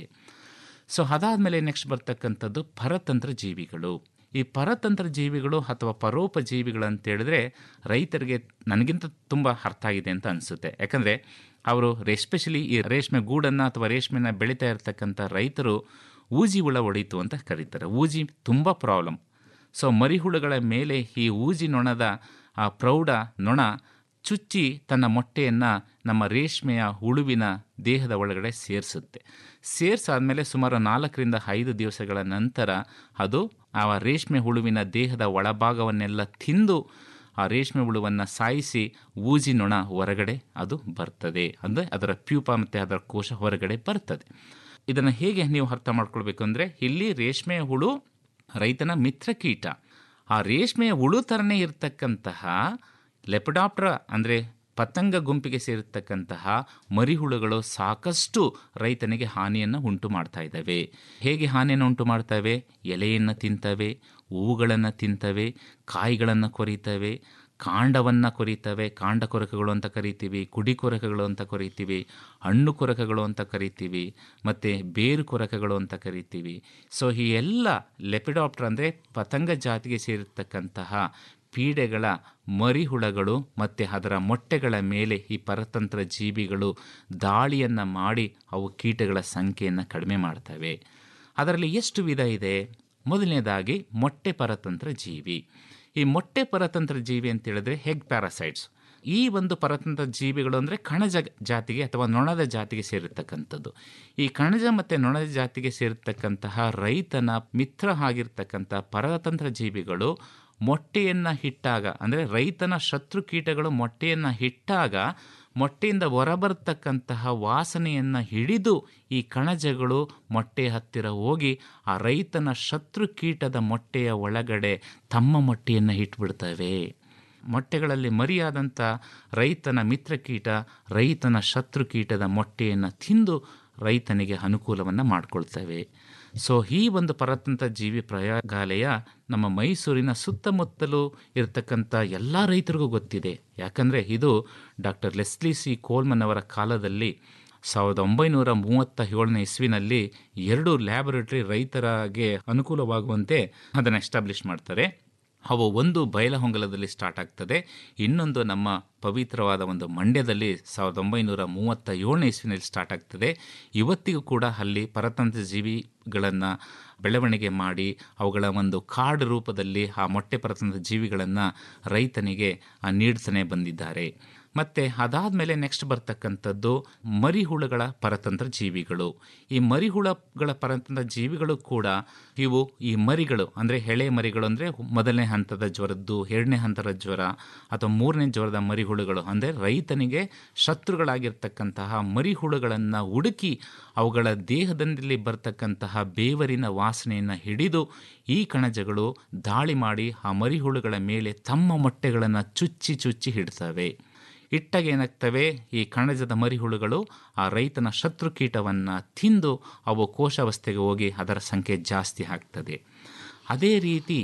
Speaker 10: ಸೊ ಅದಾದಮೇಲೆ ನೆಕ್ಸ್ಟ್ ಬರ್ತಕ್ಕಂಥದ್ದು ಪರತಂತ್ರ ಜೀವಿಗಳು ಈ ಪರತಂತ್ರ ಜೀವಿಗಳು ಅಥವಾ ಪರೋಪ ಜೀವಿಗಳು ಅಂತ ಹೇಳಿದ್ರೆ ರೈತರಿಗೆ ನನಗಿಂತ ತುಂಬ ಅರ್ಥ ಆಗಿದೆ ಅಂತ ಅನಿಸುತ್ತೆ ಯಾಕಂದರೆ ಅವರು ಎಸ್ಪೆಷಲಿ ಈ ರೇಷ್ಮೆ ಗೂಡನ್ನು ಅಥವಾ ರೇಷ್ಮೆನ ಬೆಳೀತಾ ಇರತಕ್ಕಂಥ ರೈತರು ಊಜಿ ಹುಳ ಹೊಡೀತು ಅಂತ ಕರೀತಾರೆ ಊಜಿ ತುಂಬ ಪ್ರಾಬ್ಲಮ್ ಸೊ ಮರಿಹುಳುಗಳ ಮೇಲೆ ಈ ಊಜಿ ನೊಣದ ಆ ಪ್ರೌಢ ನೊಣ ಚುಚ್ಚಿ ತನ್ನ ಮೊಟ್ಟೆಯನ್ನು ನಮ್ಮ ರೇಷ್ಮೆಯ ಹುಳುವಿನ ದೇಹದ ಒಳಗಡೆ ಸೇರಿಸುತ್ತೆ ಸೇರಿಸಾದ್ಮೇಲೆ ಸುಮಾರು ನಾಲ್ಕರಿಂದ ಐದು ದಿವಸಗಳ ನಂತರ ಅದು ಆ ರೇಷ್ಮೆ ಹುಳುವಿನ ದೇಹದ ಒಳಭಾಗವನ್ನೆಲ್ಲ ತಿಂದು ಆ ರೇಷ್ಮೆ ಹುಳುವನ್ನು ಸಾಯಿಸಿ ಊಜಿ ನೊಣ ಹೊರಗಡೆ ಅದು ಬರ್ತದೆ ಅಂದರೆ ಅದರ ಪ್ಯೂಪ ಮತ್ತು ಅದರ ಕೋಶ ಹೊರಗಡೆ ಬರ್ತದೆ ಇದನ್ನು ಹೇಗೆ ನೀವು ಅರ್ಥ ಮಾಡ್ಕೊಳ್ಬೇಕು ಅಂದರೆ ಇಲ್ಲಿ ರೇಷ್ಮೆಯ ಹುಳು ರೈತನ ಮಿತ್ರ ಕೀಟ ಆ ರೇಷ್ಮೆಯ ಹುಳು ಥರನೇ ಇರತಕ್ಕಂತಹ ಲೆಪಡಾಪ್ಟ್ರ ಅಂದರೆ ಪತಂಗ ಗುಂಪಿಗೆ ಸೇರಿರ್ತಕ್ಕಂತಹ ಮರಿಹುಳುಗಳು ಸಾಕಷ್ಟು ರೈತನಿಗೆ ಹಾನಿಯನ್ನು ಉಂಟು ಮಾಡ್ತಾ ಇದ್ದಾವೆ ಹೇಗೆ ಹಾನಿಯನ್ನು ಉಂಟು ಮಾಡ್ತವೆ ಎಲೆಯನ್ನು ತಿಂತವೆ ಹೂಗಳನ್ನು ತಿಂತವೆ ಕಾಯಿಗಳನ್ನು ಕೊರಿತವೆ ಕಾಂಡವನ್ನು ಕೊರಿತವೆ ಕಾಂಡ ಕೊರಕಗಳು ಅಂತ ಕರಿತೀವಿ ಕುಡಿ ಕೊರಕಗಳು ಅಂತ ಕರಿತೀವಿ ಹಣ್ಣು ಕೊರಕಗಳು ಅಂತ ಕರಿತೀವಿ ಮತ್ತು ಬೇರು ಕೊರಕಗಳು ಅಂತ ಕರಿತೀವಿ ಸೊ ಈ ಎಲ್ಲ ಲೆಪಿಡಾಪ್ಟರ್ ಅಂದರೆ ಪತಂಗ ಜಾತಿಗೆ ಸೇರಿರ್ತಕ್ಕಂತಹ ಪೀಡೆಗಳ ಮರಿಹುಳಗಳು ಮತ್ತು ಅದರ ಮೊಟ್ಟೆಗಳ ಮೇಲೆ ಈ ಪರತಂತ್ರ ಜೀವಿಗಳು ದಾಳಿಯನ್ನು ಮಾಡಿ ಅವು ಕೀಟಗಳ ಸಂಖ್ಯೆಯನ್ನು ಕಡಿಮೆ ಮಾಡ್ತವೆ ಅದರಲ್ಲಿ ಎಷ್ಟು ವಿಧ ಇದೆ ಮೊದಲನೇದಾಗಿ ಮೊಟ್ಟೆ ಪರತಂತ್ರ ಜೀವಿ ಈ ಮೊಟ್ಟೆ ಪರತಂತ್ರ ಜೀವಿ ಅಂತ ಹೇಳಿದ್ರೆ ಹೆಗ್ ಪ್ಯಾರಾಸೈಟ್ಸ್ ಈ ಒಂದು ಪರತಂತ್ರ ಜೀವಿಗಳು ಅಂದರೆ ಕಣಜ ಜಾತಿಗೆ ಅಥವಾ ನೊಣದ ಜಾತಿಗೆ ಸೇರಿರ್ತಕ್ಕಂಥದ್ದು ಈ ಕಣಜ ಮತ್ತು ನೊಣದ ಜಾತಿಗೆ ಸೇರಿರ್ತಕ್ಕಂತಹ ರೈತನ ಮಿತ್ರ ಆಗಿರ್ತಕ್ಕಂಥ ಪರತಂತ್ರ ಜೀವಿಗಳು ಮೊಟ್ಟೆಯನ್ನು ಇಟ್ಟಾಗ ಅಂದರೆ ರೈತನ ಶತ್ರು ಕೀಟಗಳು ಮೊಟ್ಟೆಯನ್ನು ಇಟ್ಟಾಗ ಮೊಟ್ಟೆಯಿಂದ ಹೊರಬರ್ತಕ್ಕಂತಹ ವಾಸನೆಯನ್ನು ಹಿಡಿದು ಈ ಕಣಜಗಳು ಮೊಟ್ಟೆ ಹತ್ತಿರ ಹೋಗಿ ಆ ರೈತನ ಶತ್ರು ಕೀಟದ ಮೊಟ್ಟೆಯ ಒಳಗಡೆ ತಮ್ಮ ಮೊಟ್ಟೆಯನ್ನು ಇಟ್ಬಿಡ್ತವೆ ಮೊಟ್ಟೆಗಳಲ್ಲಿ ಮರಿಯಾದಂಥ ರೈತನ ಮಿತ್ರಕೀಟ ರೈತನ ಶತ್ರು ಕೀಟದ ಮೊಟ್ಟೆಯನ್ನು ತಿಂದು ರೈತನಿಗೆ ಅನುಕೂಲವನ್ನು ಮಾಡಿಕೊಳ್ತವೆ ಸೊ ಈ ಒಂದು ಪರತಂತ್ರ ಜೀವಿ ಪ್ರಯೋಗಾಲಯ ನಮ್ಮ ಮೈಸೂರಿನ ಸುತ್ತಮುತ್ತಲೂ ಇರತಕ್ಕಂಥ ಎಲ್ಲ ರೈತರಿಗೂ ಗೊತ್ತಿದೆ ಯಾಕಂದರೆ ಇದು ಡಾಕ್ಟರ್ ಲೆಸ್ಲಿ ಸಿ ಕೋಲ್ಮನ್ ಅವರ ಕಾಲದಲ್ಲಿ ಸಾವಿರದ ಒಂಬೈನೂರ ಮೂವತ್ತ ಏಳನೇ ಇಸ್ವಿನಲ್ಲಿ ಎರಡು ಲ್ಯಾಬೊರೇಟರಿ ರೈತರಿಗೆ ಅನುಕೂಲವಾಗುವಂತೆ ಅದನ್ನು ಎಸ್ಟಾಬ್ಲಿಷ್ ಮಾಡ್ತಾರೆ ಅವು ಒಂದು ಬಯಲಹೊಂಗಲದಲ್ಲಿ ಸ್ಟಾರ್ಟ್ ಆಗ್ತದೆ ಇನ್ನೊಂದು ನಮ್ಮ ಪವಿತ್ರವಾದ ಒಂದು ಮಂಡ್ಯದಲ್ಲಿ ಸಾವಿರದ ಒಂಬೈನೂರ ಮೂವತ್ತ ಏಳನೇ ಇಸ್ವಿನಲ್ಲಿ ಸ್ಟಾರ್ಟ್ ಆಗ್ತದೆ ಇವತ್ತಿಗೂ ಕೂಡ ಅಲ್ಲಿ ಪರತಂತ್ರ ಜೀವಿಗಳನ್ನು ಬೆಳವಣಿಗೆ ಮಾಡಿ ಅವುಗಳ ಒಂದು ಕಾರ್ಡ್ ರೂಪದಲ್ಲಿ ಆ ಮೊಟ್ಟೆ ಪರತಂತ್ರ ಜೀವಿಗಳನ್ನು ರೈತನಿಗೆ ನೀಡ್ತಾನೆ ಬಂದಿದ್ದಾರೆ ಮತ್ತು ಅದಾದಮೇಲೆ ನೆಕ್ಸ್ಟ್ ಬರ್ತಕ್ಕಂಥದ್ದು ಮರಿಹುಳುಗಳ ಪರತಂತ್ರ ಜೀವಿಗಳು ಈ ಮರಿಹುಳಗಳ ಪರತಂತ್ರ ಜೀವಿಗಳು ಕೂಡ ಇವು ಈ ಮರಿಗಳು ಅಂದರೆ ಎಳೆ ಮರಿಗಳು ಅಂದರೆ ಮೊದಲನೇ ಹಂತದ ಜ್ವರದ್ದು ಎರಡನೇ ಹಂತದ ಜ್ವರ ಅಥವಾ ಮೂರನೇ ಜ್ವರದ ಮರಿಹುಳುಗಳು ಅಂದರೆ ರೈತನಿಗೆ ಶತ್ರುಗಳಾಗಿರ್ತಕ್ಕಂತಹ ಮರಿಹುಳುಗಳನ್ನು ಹುಡುಕಿ ಅವುಗಳ ದೇಹದಲ್ಲಿ ಬರ್ತಕ್ಕಂತಹ ಬೇವರಿನ ವಾಸನೆಯನ್ನು ಹಿಡಿದು ಈ ಕಣಜಗಳು ದಾಳಿ ಮಾಡಿ ಆ ಮರಿಹುಳುಗಳ ಮೇಲೆ ತಮ್ಮ ಮೊಟ್ಟೆಗಳನ್ನು ಚುಚ್ಚಿ ಚುಚ್ಚಿ ಹಿಡ್ತವೆ ಇಟ್ಟಾಗ ಏನಾಗ್ತವೆ ಈ ಕಣಜದ ಮರಿಹುಳುಗಳು ಆ ರೈತನ ಶತ್ರು ಕೀಟವನ್ನು ತಿಂದು ಅವು ಕೋಶಾವಸ್ಥೆಗೆ ಹೋಗಿ ಅದರ ಸಂಖ್ಯೆ ಜಾಸ್ತಿ ಆಗ್ತದೆ ಅದೇ ರೀತಿ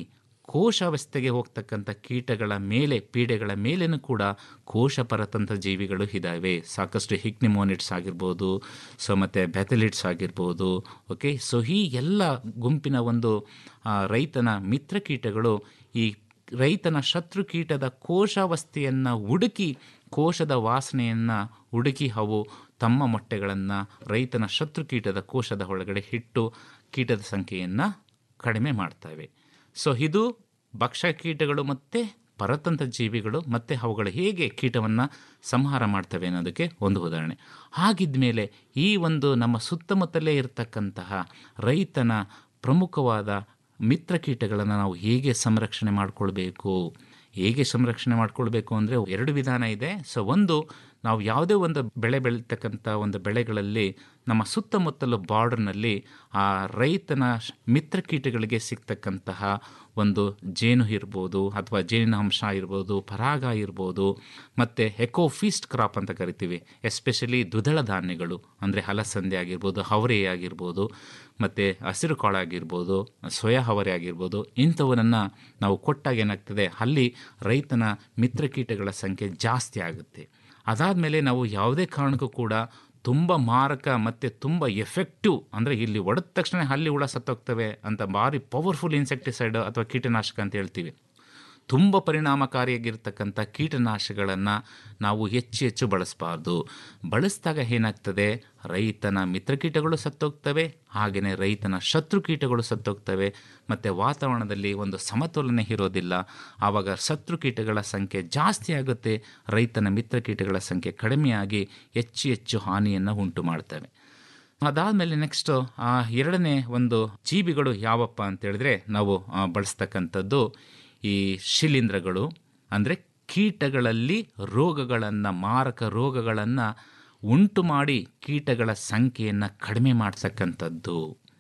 Speaker 10: ಕೋಶಾವಸ್ಥೆಗೆ ಹೋಗ್ತಕ್ಕಂಥ ಕೀಟಗಳ ಮೇಲೆ ಪೀಡೆಗಳ ಮೇಲೇನೂ ಕೂಡ ಕೋಶ ಪರತಂತ್ರ ಜೀವಿಗಳು ಇದ್ದಾವೆ ಸಾಕಷ್ಟು ಹಿಕ್ನಿಮೋನಿಟ್ಸ್ ಆಗಿರ್ಬೋದು ಸೊ ಮತ್ತು ಬ್ಯಾಥಲಿಟ್ಸ್ ಆಗಿರ್ಬೋದು ಓಕೆ ಸೊ ಈ ಎಲ್ಲ ಗುಂಪಿನ ಒಂದು ಆ, ರೈತನ ಮಿತ್ರ ಕೀಟಗಳು ಈ ರೈತನ ಶತ್ರು ಕೀಟದ ಕೋಶಾವಸ್ಥೆಯನ್ನು ಹುಡುಕಿ ಕೋಶದ ವಾಸನೆಯನ್ನು ಹುಡುಕಿ ಅವು ತಮ್ಮ ಮೊಟ್ಟೆಗಳನ್ನು ರೈತನ ಶತ್ರು ಕೀಟದ ಕೋಶದ ಒಳಗಡೆ ಇಟ್ಟು ಕೀಟದ ಸಂಖ್ಯೆಯನ್ನು ಕಡಿಮೆ ಮಾಡ್ತವೆ ಸೊ ಇದು ಭಕ್ಷ್ಯ ಕೀಟಗಳು ಮತ್ತು ಪರತಂತ್ರ ಜೀವಿಗಳು ಮತ್ತು ಅವುಗಳು ಹೇಗೆ ಕೀಟವನ್ನು ಸಂಹಾರ ಮಾಡ್ತವೆ ಅನ್ನೋದಕ್ಕೆ ಒಂದು ಉದಾಹರಣೆ ಹಾಗಿದ್ಮೇಲೆ ಈ ಒಂದು ನಮ್ಮ ಸುತ್ತಮುತ್ತಲೇ ಇರತಕ್ಕಂತಹ ರೈತನ ಪ್ರಮುಖವಾದ ಮಿತ್ರ ಕೀಟಗಳನ್ನು ನಾವು ಹೇಗೆ ಸಂರಕ್ಷಣೆ ಮಾಡಿಕೊಳ್ಬೇಕು ಹೇಗೆ ಸಂರಕ್ಷಣೆ ಮಾಡ್ಕೊಳ್ಬೇಕು ಅಂದರೆ ಎರಡು ವಿಧಾನ ಇದೆ ಸೊ ಒಂದು ನಾವು ಯಾವುದೇ ಒಂದು ಬೆಳೆ ಬೆಳೀತಕ್ಕಂಥ ಒಂದು ಬೆಳೆಗಳಲ್ಲಿ ನಮ್ಮ ಸುತ್ತಮುತ್ತಲು ಬಾರ್ಡರ್ನಲ್ಲಿ ಆ ರೈತನ ಶ್- ಮಿತ್ರ ಕೀಟಗಳಿಗೆ ಸಿಗ್ತಕ್ಕಂತಹ ಒಂದು ಜೇನು ಇರ್ಬೋದು ಅಥವಾ ಜೇನಿನ ಅಂಶ ಇರ್ಬೋದು ಪರಾಗ ಇರ್ಬೋದು ಮತ್ತು ಎಕೋಫೀಸ್ಟ್ ಕ್ರಾಪ್ ಅಂತ ಕರಿತೀವಿ ಎಸ್ಪೆಷಲಿ ದ್ವಿದಳ ಧಾನ್ಯಗಳು ಅಂದರೆ ಹಲಸಂದೆ ಆಗಿರ್ಬೋದು ಅವರೆ ಆಗಿರ್ಬೋದು ಮತ್ತು ಹಸಿರು ಕಾಳು ಆಗಿರ್ಬೋದು ಸೋಯಾ ಅವರೆ ಆಗಿರ್ಬೋದು ಇಂಥವನ್ನ ನಾವು ಕೊಟ್ಟಾಗ ಏನಾಗ್ತದೆ ಅಲ್ಲಿ ರೈತನ ಮಿತ್ರ ಕೀಟಗಳ ಸಂಖ್ಯೆ ಜಾಸ್ತಿ ಆಗುತ್ತೆ ಅದಾದಮೇಲೆ ನಾವು ಯಾವುದೇ ಕಾರಣಕ್ಕೂ ಕೂಡ ತುಂಬ ಮಾರಕ ಮತ್ತು ತುಂಬ ಎಫೆಕ್ಟಿವ್ ಅಂದರೆ ಇಲ್ಲಿ ಹೊಡೆದ ತಕ್ಷಣ ಅಲ್ಲಿ ಹುಳ ಸತ್ತೋಗ್ತವೆ ಅಂತ ಭಾರಿ ಪವರ್ಫುಲ್ ಇನ್ಸೆಕ್ಟಿಸೈಡ್ ಅಥವಾ ಕೀಟನಾಶಕ ಅಂತ ಹೇಳ್ತೀವಿ ತುಂಬ ಪರಿಣಾಮಕಾರಿಯಾಗಿರ್ತಕ್ಕಂಥ ಕೀಟನಾಶಕಗಳನ್ನು ನಾವು ಹೆಚ್ಚು ಹೆಚ್ಚು ಬಳಸಬಾರ್ದು ಬಳಸಿದಾಗ ಏನಾಗ್ತದೆ ರೈತನ ಮಿತ್ರಕೀಟಗಳು ಸತ್ತೋಗ್ತವೆ ಹಾಗೆಯೇ ರೈತನ ಶತ್ರು ಕೀಟಗಳು ಸತ್ತೋಗ್ತವೆ ಮತ್ತು ವಾತಾವರಣದಲ್ಲಿ ಒಂದು ಸಮತೋಲನೆ ಇರೋದಿಲ್ಲ ಆವಾಗ ಶತ್ರು ಕೀಟಗಳ ಸಂಖ್ಯೆ ಜಾಸ್ತಿ ಆಗುತ್ತೆ ರೈತನ ಮಿತ್ರಕೀಟಗಳ ಸಂಖ್ಯೆ ಕಡಿಮೆಯಾಗಿ ಹೆಚ್ಚು ಹೆಚ್ಚು ಹಾನಿಯನ್ನು ಉಂಟು ಮಾಡ್ತವೆ ಅದಾದಮೇಲೆ ನೆಕ್ಸ್ಟು ಎರಡನೇ ಒಂದು ಜೀವಿಗಳು ಯಾವಪ್ಪ ಅಂತ ಹೇಳಿದ್ರೆ ನಾವು ಆ, ಬಳಸ್ತಕ್ಕಂಥದ್ದು ಈ ಶಿಲೀಂಧ್ರಗಳು ಅಂದರೆ ಕೀಟಗಳಲ್ಲಿ ರೋಗಗಳನ್ನು ಮಾರಕ ರೋಗಗಳನ್ನು ಉಂಟು ಮಾಡಿ ಕೀಟಗಳ ಸಂಖ್ಯೆಯನ್ನು ಕಡಿಮೆ ಮಾಡ್ತಕ್ಕಂಥದ್ದು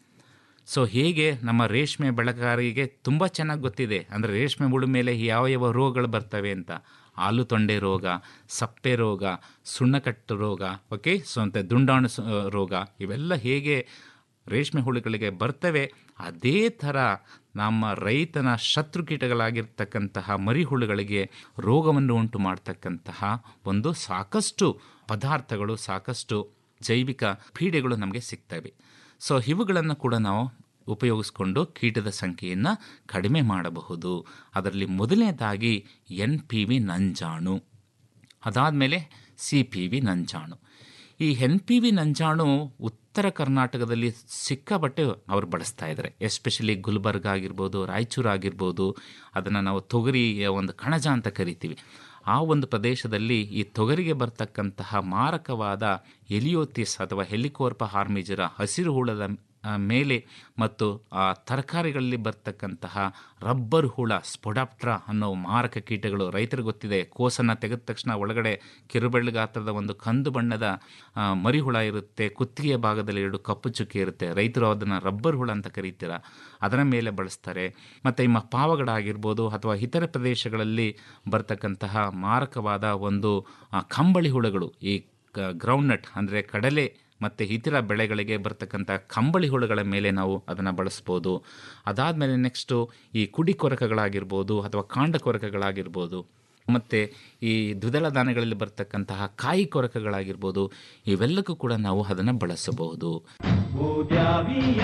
Speaker 10: ಸೊ ಹೇಗೆ ನಮ್ಮ ರೇಷ್ಮೆ ಬೆಳೆಗಾರರಿಗೆ ತುಂಬ ಚೆನ್ನಾಗಿ ಗೊತ್ತಿದೆ ಅಂದರೆ ರೇಷ್ಮೆ ಹುಳು ಮೇಲೆ ಯಾವ ಯಾವ ರೋಗಗಳು ಬರ್ತವೆ ಅಂತ ಹಾಲು ತೊಂಡೆ ರೋಗ ಸಪ್ಪೆ ರೋಗ ಸುಣ್ಣಕಟ್ಟು ರೋಗ ಓಕೆ ಸೊ ಅಂತ ದುಂಡಾಣು ಸ- ರೋಗ ಇವೆಲ್ಲ ಹೇಗೆ ರೇಷ್ಮೆ ಹುಳುಗಳಿಗೆ ಬರ್ತವೆ ಅದೇ ಥರ ನಮ್ಮ ರೈತನ ಶತ್ರು ಕೀಟಗಳಾಗಿರ್ತಕ್ಕಂತಹ ಮರಿಹುಳುಗಳಿಗೆ ರೋಗವನ್ನು ಉಂಟು ಮಾಡ್ತಕ್ಕಂತಹ ಒಂದು ಸಾಕಷ್ಟು ಪದಾರ್ಥಗಳು ಸಾಕಷ್ಟು ಜೈವಿಕ ಪೀಡೆಗಳು ನಮಗೆ ಸಿಗ್ತವೆ ಸೊ ಇವುಗಳನ್ನು ಕೂಡ ನಾವು ಉಪಯೋಗಿಸ್ಕೊಂಡು ಕೀಟದ ಸಂಖ್ಯೆಯನ್ನು ಕಡಿಮೆ ಮಾಡಬಹುದು ಅದರಲ್ಲಿ ಮೊದಲನೇದಾಗಿ ಎನ್ ಪಿ ವಿ ನಂಜಾಣು ಅದಾದಮೇಲೆ ಸಿ ಪಿ ವಿ ನಂಜಾಣು ಈ ಎನ್ ಪಿ ವಿ ನಂಜಾಣು ಉತ್ತರ ಕರ್ನಾಟಕದಲ್ಲಿ ಸಿಕ್ಕಾಪಟ್ಟೆ ಅವ್ರು ಬಳಸ್ತಾ ಇದ್ದಾರೆ ಎಸ್ಪೆಷಲಿ ಗುಲ್ಬರ್ಗ ಆಗಿರ್ಬೋದು ರಾಯಚೂರು ಆಗಿರ್ಬೋದು ಅದನ್ನು ನಾವು ತೊಗರಿಯ ಒಂದು ಕಣಜ ಅಂತ ಕರಿತೀವಿ ಆ ಒಂದು ಪ್ರದೇಶದಲ್ಲಿ ಈ ತೊಗರಿಗೆ ಬರ್ತಕ್ಕಂತಹ ಮಾರಕವಾದ ಎಲಿಯೋತಿಸ್ ಅಥವಾ ಹೆಲಿಕೋರ್ಪ ಹಾರ್ಮಿಜರ ಹಸಿರು ಹುಳದ ಆ, ಮೇಲೆ ಮತ್ತು ಆ ತರಕಾರಿಗಳಲ್ಲಿ ಬರ್ತಕ್ಕಂತಹ ರಬ್ಬರ್ ಹುಳ ಸ್ಪೊಡಾಪ್ಟ್ರಾ ಅನ್ನೋ ಮಾರಕ ಕೀಟಗಳು ರೈತರಿಗೆ ಗೊತ್ತಿದೆ ಕೋಸನ್ನು ತೆಗೆದ ತಕ್ಷಣ ಒಳಗಡೆ ಕಿರುಬೆಳ್ಳು ಗಾತ್ರದ ಒಂದು ಕಂದು ಬಣ್ಣದ ಆ, ಮರಿಹುಳ ಇರುತ್ತೆ ಕುತ್ತಿಗೆಯ ಭಾಗದಲ್ಲಿ ಎರಡು ಕಪ್ಪು ಚುಕ್ಕಿ ಇರುತ್ತೆ ರೈತರು ಅದನ್ನು ರಬ್ಬರ್ ಹುಳ ಅಂತ ಕರೀತೀರ ಅದರ ಮೇಲೆ ಬಳಸ್ತಾರೆ ಮತ್ತು ನಿಮ್ಮ ಪಾವಗಡ ಆಗಿರ್ಬೋದು ಅಥವಾ ಇತರ ಪ್ರದೇಶಗಳಲ್ಲಿ ಬರ್ತಕ್ಕಂತಹ ಮಾರಕವಾದ ಒಂದು ಆ, ಕಂಬಳಿ ಹುಳುಗಳು ಈ ಗ್ರೌಂಡ್ನಟ್ ಅಂದರೆ ಕಡಲೆ ಮತ್ತು ಇತರ ಬೆಳೆಗಳಿಗೆ ಬರ್ತಕ್ಕಂಥ ಕಂಬಳಿ ಹುಳುಗಳ ಮೇಲೆ ನಾವು ಅದನ್ನು ಬಳಸ್ಬೋದು ಅದಾದಮೇಲೆ ನೆಕ್ಸ್ಟು ಈ ಕುಡಿ ಕೊರಕಗಳಾಗಿರ್ಬೋದು ಅಥವಾ ಕಾಂಡ ಕೊರಕಗಳಾಗಿರ್ಬೋದು ಮತ್ತು ಈ ದ್ವಿದಳ ಧಾನ್ಯಗಳಲ್ಲಿ ಬರ್ತಕ್ಕಂತಹ ಕಾಯಿ ಕೊರಕಗಳಾಗಿರ್ಬೋದು ಇವೆಲ್ಲಕ್ಕೂ ಕೂಡ ನಾವು ಅದನ್ನು ಬಳಸಬಹುದು
Speaker 11: ಭೂದ್ಯಾವಿಯ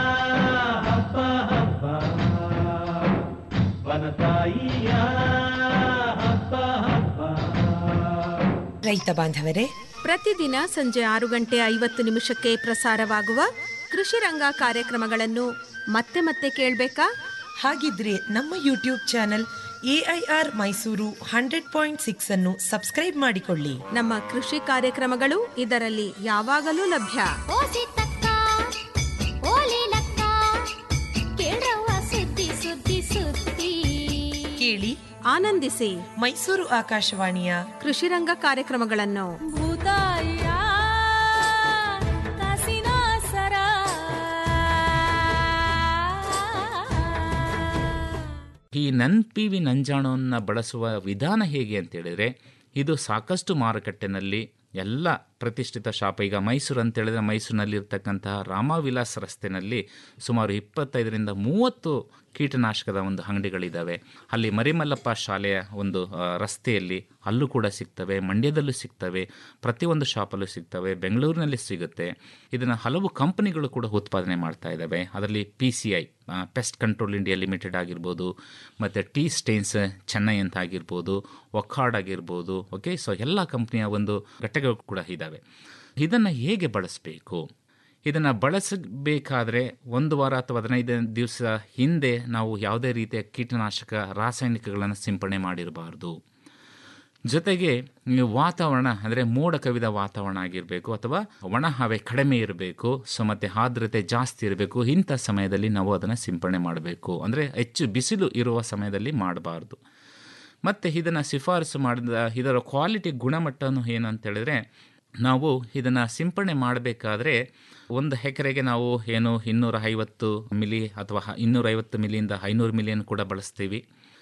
Speaker 11: ಹಬ್ಬ ಹಬ್ಬ ವನತಾಯಿಯ ಹಬ್ಬ ಹಬ್ಬ
Speaker 12: ರೈತ ಬಾಂಧವರೇ
Speaker 13: ಪ್ರತಿದಿನ ಸಂಜೆ ಆರು ಗಂಟೆ ಐವತ್ತು ನಿಮಿಷಕ್ಕೆ ಪ್ರಸಾರವಾಗುವ ಕೃಷಿ ರಂಗ ಕಾರ್ಯಕ್ರಮಗಳನ್ನು ಮತ್ತೆ ಮತ್ತೆ ಕೇಳಬೇಕಾ
Speaker 12: ಹಾಗಿದ್ರೆ ನಮ್ಮ YouTube channel AIR Mysuru hundred point six ಅನ್ನು ಸಬ್ಸ್ಕ್ರೈಬ್ ಮಾಡಿಕೊಳ್ಳಿ
Speaker 13: ನಮ್ಮ ಕೃಷಿ ಕಾರ್ಯಕ್ರಮಗಳು ಇದರಲ್ಲಿ ಯಾವಾಗಲೂ ಲಭ್ಯ
Speaker 14: ಸುದ್ದಿ ಸುದ್ದಿ ಸುದ್ದಿ
Speaker 12: ಕೇಳಿ
Speaker 13: ಆನಂದಿಸಿ
Speaker 12: ಮೈಸೂರು ಆಕಾಶವಾಣಿಯ
Speaker 13: ಕೃಷಿ ರಂಗ ಕಾರ್ಯಕ್ರಮಗಳನ್ನು
Speaker 14: ಭೂತಾಯ ಕಾಸಿನ ಸರ
Speaker 10: ಈ ನನ್ ಪಿ ವಿ ನಂಜಾಣುವನ್ನು ಬಳಸುವ ವಿಧಾನ ಹೇಗೆ ಅಂತ ಹೇಳಿದರೆ ಇದು ಸಾಕಷ್ಟು ಮಾರುಕಟ್ಟೆನಲ್ಲಿ ಎಲ್ಲ ಪ್ರತಿಷ್ಠಿತ ಶಾಪ್ ಈಗ ಮೈಸೂರು ಅಂತ ಹೇಳಿದ್ರೆ ಮೈಸೂರಿನಲ್ಲಿರ್ತಕ್ಕಂತಹ ರಾಮವಿಲಾಸ್ ರಸ್ತೆನಲ್ಲಿ ಸುಮಾರು ಇಪ್ಪತ್ತೈದರಿಂದ ಮೂವತ್ತು ಕೀಟನಾಶಕದ ಒಂದು ಅಂಗಡಿಗಳಿದ್ದಾವೆ ಅಲ್ಲಿ ಮರಿಮಲ್ಲಪ್ಪ ಶಾಲೆಯ ಒಂದು ಆ, ರಸ್ತೆಯಲ್ಲಿ ಅಲ್ಲೂ ಕೂಡ ಸಿಗ್ತವೆ ಮಂಡ್ಯದಲ್ಲೂ ಸಿಗ್ತವೆ ಪ್ರತಿಯೊಂದು ಶಾಪಲ್ಲೂ ಸಿಗ್ತವೆ ಬೆಂಗಳೂರಿನಲ್ಲಿ ಸಿಗುತ್ತೆ ಇದನ್ನು ಹಲವು ಕಂಪನಿಗಳು ಕೂಡ ಉತ್ಪಾದನೆ ಮಾಡ್ತಾ ಇದ್ದಾವೆ ಅದರಲ್ಲಿ P C I pest control India limited ಆಗಿರ್ಬೋದು ಮತ್ತು ಟೀ ಸ್ಟೇನ್ಸ್ ಚೆನ್ನೈ ಅಂತ ಆಗಿರ್ಬೋದು ಒಕ್ಕಾಡ್ ಆಗಿರ್ಬೋದು ಓಕೆ ಸೊ ಎಲ್ಲ ಕಂಪ್ನಿಯ ಒಂದು ಘಟಕಗಳು ಕೂಡ ಇದ್ದಾವೆ ಇದನ್ನು ಹೇಗೆ ಬಳಸಬೇಕು ಇದನ್ನು ಬಳಸಬೇಕಾದ್ರೆ ಒಂದು ವಾರ ಅಥವಾ ಹದಿನೈದು ದಿವಸ ಹಿಂದೆ ನಾವು ಯಾವುದೇ ರೀತಿಯ ಕೀಟನಾಶಕ ರಾಸಾಯನಿಕಗಳನ್ನು ಸಿಂಪಡಣೆ ಮಾಡಿರಬಾರ್ದು ಜೊತೆಗೆ ಈ ವಾತಾವರಣ ಅಂದರೆ ಮೋಡ ಕವಿದ ವಾತಾವರಣ ಆಗಿರಬೇಕು ಅಥವಾ ಒಣ ಹವೆ ಕಡಿಮೆ ಇರಬೇಕು ಸೊ ಮತ್ತು ಆರ್ದ್ರತೆ ಜಾಸ್ತಿ ಇರಬೇಕು ಇಂಥ ಸಮಯದಲ್ಲಿ ನಾವು ಅದನ್ನು ಸಿಂಪಡಣೆ ಮಾಡಬೇಕು ಅಂದರೆ ಹೆಚ್ಚು ಬಿಸಿಲು ಇರುವ ಸಮಯದಲ್ಲಿ ಮಾಡಬಾರ್ದು ಮತ್ತು ಇದನ್ನು ಶಿಫಾರಸು ಮಾಡಿದ ಇದರ ಕ್ವಾಲಿಟಿ ಗುಣಮಟ್ಟನು ಏನು ಅಂತ ಹೇಳಿದ್ರೆ ನಾವು ಇದನ್ನು ಸಿಂಪಡಣೆ ಮಾಡಬೇಕಾದ್ರೆ ಒಂದು ಎಕರೆಗೆ ನಾವು ಏನು ಇನ್ನೂರ ಐವತ್ತು ಮಿಲಿ ಅಥವಾ ಇನ್ನೂರೈವತ್ತು ಮಿಲಿಯಿಂದ ಐನೂರು ಮಿಲಿಯನ್ನು ಕೂಡ ಬಳಸ್ತೀವಿ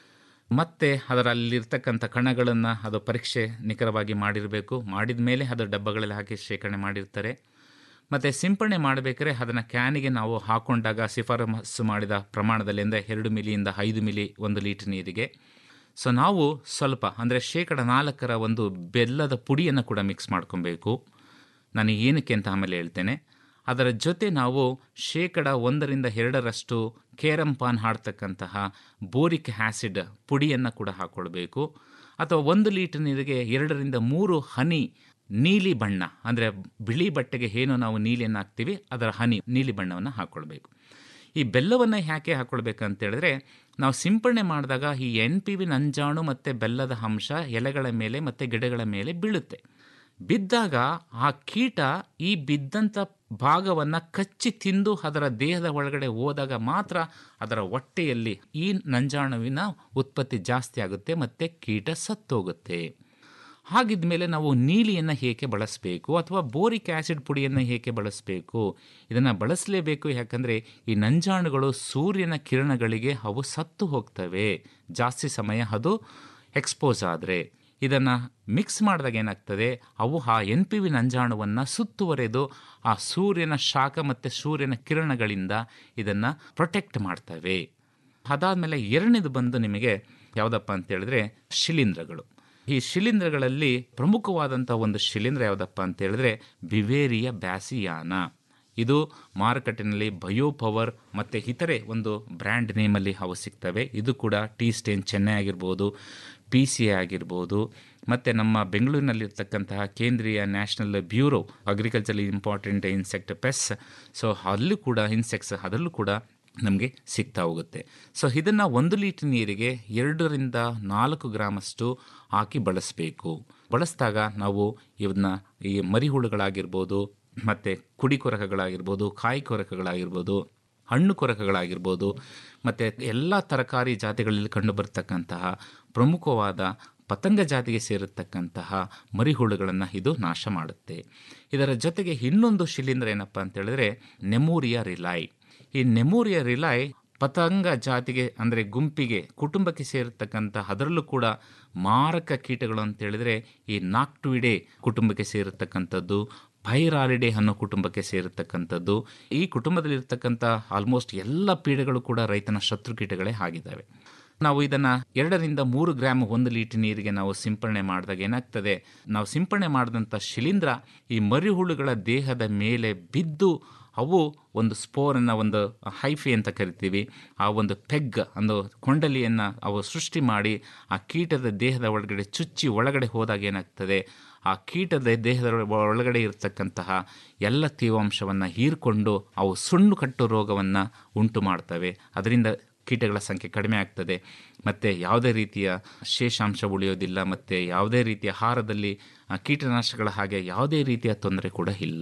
Speaker 10: ಮತ್ತು ಅದರಲ್ಲಿರ್ತಕ್ಕಂಥ ಕಣಗಳನ್ನು ಅದು ಪರೀಕ್ಷೆ ನಿಖರವಾಗಿ ಮಾಡಿರಬೇಕು ಮಾಡಿದ ಮೇಲೆ ಅದು ಡಬ್ಬಗಳಲ್ಲಿ ಹಾಕಿ ಶೇಖರಣೆ ಮಾಡಿರ್ತಾರೆ ಮತ್ತು ಸಿಂಪಡಣೆ ಮಾಡಬೇಕಾದ್ರೆ ಅದನ್ನು ಕ್ಯಾನಿಗೆ ನಾವು ಹಾಕೊಂಡಾಗ ಶಿಫಾರಸು ಮಾಡಿದ ಪ್ರಮಾಣದಲ್ಲಿ ಅಂದರೆ ಎರಡು ಮಿಲಿಯಿಂದ ಐದು ಮಿಲಿ ಒಂದು ಲೀಟರ್ ನೀರಿಗೆ ಸೊ ನಾವು ಸ್ವಲ್ಪ ಅಂದರೆ ಶೇಕಡ ನಾಲ್ಕರ ಒಂದು ಬೆಲ್ಲದ ಪುಡಿಯನ್ನು ಕೂಡ ಮಿಕ್ಸ್ ಮಾಡ್ಕೊಬೇಕು ನಾನು ಏನಕ್ಕೆ ಅಂತ ಆಮೇಲೆ ಹೇಳ್ತೇನೆ ಅದರ ಜೊತೆ ನಾವು ಶೇಕಡ ಒಂದರಿಂದ ಎರಡರಷ್ಟು ಕೇರಂಪಾನ್ ಹಾಡ್ತಕ್ಕಂತಹ ಬೋರಿಕ್ ಆ್ಯಸಿಡ್ ಪುಡಿಯನ್ನು ಕೂಡ ಹಾಕ್ಕೊಳ್ಬೇಕು ಅಥವಾ ಒಂದು ಲೀಟರ್ ನೀರಿಗೆ ಎರಡರಿಂದ ಮೂರು ಹನಿ ನೀಲಿ ಬಣ್ಣ ಅಂದರೆ ಬಿಳಿ ಬಟ್ಟೆಗೆ ಏನು ನಾವು ನೀಲಿಯನ್ನು ಹಾಕ್ತೀವಿ ಅದರ ಹನಿ ನೀಲಿ ಬಣ್ಣವನ್ನು ಹಾಕ್ಕೊಳ್ಬೇಕು ಈ ಬೆಲ್ಲವನ್ನು ಯಾಕೆ ಹಾಕ್ಕೊಳ್ಬೇಕಂತ ಹೇಳಿದ್ರೆ ನಾವು ಸಿಂಪಡಣೆ ಮಾಡಿದಾಗ ಈ ಎನ್ ಪಿ ವಿ ನಂಜಾಣು ಮತ್ತು ಬೆಲ್ಲದ ಅಂಶ ಎಲೆಗಳ ಮೇಲೆ ಮತ್ತು ಗಿಡಗಳ ಮೇಲೆ ಬೀಳುತ್ತೆ ಬಿದ್ದಾಗ ಆ ಕೀಟ ಈ ಬಿದ್ದಂಥ ಭಾಗವನ್ನು ಕಚ್ಚಿ ತಿಂದು ಅದರ ದೇಹದ ಒಳಗಡೆ ಹೋದಾಗ ಮಾತ್ರ ಅದರ ಹೊಟ್ಟೆಯಲ್ಲಿ ಈ ನಂಜಾಣುವಿನ ಉತ್ಪತ್ತಿ ಜಾಸ್ತಿ ಆಗುತ್ತೆ ಮತ್ತು ಕೀಟ ಸತ್ತೋಗುತ್ತೆ ಹಾಗಿದ್ದ ಮೇಲೆ ನಾವು ನೀಲಿಯನ್ನು ಏಕೆ ಬಳಸಬೇಕು ಅಥವಾ ಬೋರಿಕ್ ಆ್ಯಸಿಡ್ ಪುಡಿಯನ್ನು ಏಕೆ ಬಳಸಬೇಕು ಇದನ್ನು ಬಳಸಲೇಬೇಕು ಯಾಕಂದರೆ ಈ ನಂಜಾಣುಗಳು ಸೂರ್ಯನ ಕಿರಣಗಳಿಗೆ ಅವು ಸತ್ತು ಹೋಗ್ತವೆ ಜಾಸ್ತಿ ಸಮಯ ಅದು ಎಕ್ಸ್ಪೋಸ್ ಆದರೆ ಇದನ್ನು ಮಿಕ್ಸ್ ಮಾಡಿದಾಗ ಏನಾಗ್ತದೆ ಅವು ಆ ಎನ್ ಪಿ ವಿ ನಂಜಾಣುವನ್ನು ಸುತ್ತುವರೆದು ಆ ಸೂರ್ಯನ ಶಾಖ ಮತ್ತು ಸೂರ್ಯನ ಕಿರಣಗಳಿಂದ ಇದನ್ನು ಪ್ರೊಟೆಕ್ಟ್ ಮಾಡ್ತವೆ ಅದಾದಮೇಲೆ ಎರಡನೇದು ಬಂದು ನಿಮಗೆ ಯಾವುದಪ್ಪ ಅಂತ ಹೇಳಿದ್ರೆ ಶಿಲೀಂಧ್ರಗಳು ಈ ಶಿಲೀಂಧ್ರಗಳಲ್ಲಿ ಪ್ರಮುಖವಾದಂಥ ಒಂದು ಶಿಲೀಂಧ್ರ ಯಾವುದಪ್ಪ ಅಂತ ಹೇಳಿದ್ರೆ ಬಿವೇರಿಯ ಬ್ಯಾಸಿಯಾನ ಇದು ಮಾರುಕಟ್ಟೆನಲ್ಲಿ ಬಯೋ ಪವರ್ ಮತ್ತು ಇತರೆ ಒಂದು ಬ್ರ್ಯಾಂಡ್ ನೇಮಲ್ಲಿ ಅವು ಸಿಗ್ತವೆ ಇದು ಕೂಡ ಟೀ ಸ್ಟೇನ್ ಚೆನ್ನೈ ಆಗಿರ್ಬೋದು ಪಿ ಸಿ ಎ ಆಗಿರ್ಬೋದು ಮತ್ತು ನಮ್ಮ ಬೆಂಗಳೂರಿನಲ್ಲಿರ್ತಕ್ಕಂತಹ ಕೇಂದ್ರೀಯ national bureau agriculture important insect pest so ಅಲ್ಲೂ ಕೂಡ ಇನ್ಸೆಕ್ಟ್ಸ್ ಅದರಲ್ಲೂ ಕೂಡ ನಮಗೆ ಸಿಗ್ತಾ ಹೋಗುತ್ತೆ ಸೊ ಇದನ್ನು ಒಂದು ಲೀಟರ್ ನೀರಿಗೆ ಎರಡರಿಂದ ನಾಲ್ಕು ಗ್ರಾಮಷ್ಟು ಹಾಕಿ ಬಳಸಬೇಕು ಬಳಸಿದಾಗ ನಾವು ಇವನ್ನ ಈ ಮರಿಹುಳುಗಳಾಗಿರ್ಬೋದು ಮತ್ತು ಕುಡಿ ಕೊರಕಗಳಾಗಿರ್ಬೋದು ಕಾಯಿ ಕೊರಕಗಳಾಗಿರ್ಬೋದು ಹಣ್ಣು ಕೊರಕಗಳಾಗಿರ್ಬೋದು ಮತ್ತು ಎಲ್ಲ ತರಕಾರಿ ಜಾತಿಗಳಲ್ಲಿ ಕಂಡುಬರ್ತಕ್ಕಂತಹ ಪ್ರಮುಖವಾದ ಪತಂಗ ಜಾತಿಗೆ ಸೇರಿರ್ತಕ್ಕಂತಹ ಮರಿಹುಳುಗಳನ್ನು ಇದು ನಾಶ ಮಾಡುತ್ತೆ ಇದರ ಜೊತೆಗೆ ಇನ್ನೊಂದು ಶಿಲೀಂಧ್ರ ಏನಪ್ಪ ಅಂತ ಹೇಳಿದ್ರೆ ನೆಮೂರಿಯಾ ರಿಲೈ ಈ ನೆಮೂರಿಯಾ ರಿಲೈ ಪತಂಗ ಜಾತಿಗೆ ಅಂದರೆ ಗುಂಪಿಗೆ ಕುಟುಂಬಕ್ಕೆ ಸೇರಿರ್ತಕ್ಕಂಥ ಅದರಲ್ಲೂ ಕೂಡ ಮಾರಕ ಕೀಟಗಳು ಅಂತ ಹೇಳಿದ್ರೆ ಈ ನಾಕ್ಟುವಿಡೆ ಕುಟುಂಬಕ್ಕೆ ಸೇರಿರ್ತಕ್ಕಂಥದ್ದು ಪೈರಾಲಿಡೆ ಅನ್ನೋ ಕುಟುಂಬಕ್ಕೆ ಸೇರಿರ್ತಕ್ಕಂಥದ್ದು ಈ ಕುಟುಂಬದಲ್ಲಿರ್ತಕ್ಕಂಥ ಆಲ್ಮೋಸ್ಟ್ ಎಲ್ಲ ಪೀಡೆಗಳು ಕೂಡ ರೈತನ ಶತ್ರು ಕೀಟಗಳೇ ಆಗಿದ್ದಾವೆ ನಾವು ಇದನ್ನು ಎರಡರಿಂದ ಮೂರು ಗ್ರಾಮ್ ಒಂದು ಲೀಟರ್ ನೀರಿಗೆ ನಾವು ಸಿಂಪಡಣೆ ಮಾಡಿದಾಗ ಏನಾಗ್ತದೆ ನಾವು ಸಿಂಪಡಣೆ ಮಾಡಿದಂಥ ಶಿಲೀಂಧ್ರ ಈ ಮರಿಹುಳುಗಳ ದೇಹದ ಮೇಲೆ ಬಿದ್ದು ಅವು ಒಂದು ಸ್ಪೋರನ್ನು ಒಂದು ಹೈಫಿ ಅಂತ ಕರಿತೀವಿ ಆ ಒಂದು ಪೆಗ್ ಒಂದು ಕೊಂಡಲಿಯನ್ನು ಅವು ಸೃಷ್ಟಿ ಮಾಡಿ ಆ ಕೀಟದ ದೇಹದ ಒಳಗಡೆ ಚುಚ್ಚಿ ಒಳಗಡೆ ಹೋದಾಗ ಏನಾಗ್ತದೆ ಆ ಕೀಟದ ದೇಹದ ಒಳಗಡೆ ಇರತಕ್ಕಂತಹ ಎಲ್ಲ ತೇವಾಂಶವನ್ನು ಹೀರ್ಕೊಂಡು ಅವು ಸುಣ್ಣು ಕಟ್ಟು ರೋಗವನ್ನು ಉಂಟು ಮಾಡ್ತವೆ ಅದರಿಂದ ಕೀಟಗಳ ಸಂಖ್ಯೆ ಕಡಿಮೆ ಆಗ್ತದೆ ಮತ್ತು ಯಾವುದೇ ರೀತಿಯ ಶೇಷಾಂಶ ಉಳಿಯೋದಿಲ್ಲ ಮತ್ತು ಯಾವುದೇ ರೀತಿಯ ಆಹಾರದಲ್ಲಿ ಕೀಟನಾಶಕಗಳ ಹಾಗೆ ಯಾವುದೇ ರೀತಿಯ ತೊಂದರೆ ಕೂಡ ಇಲ್ಲ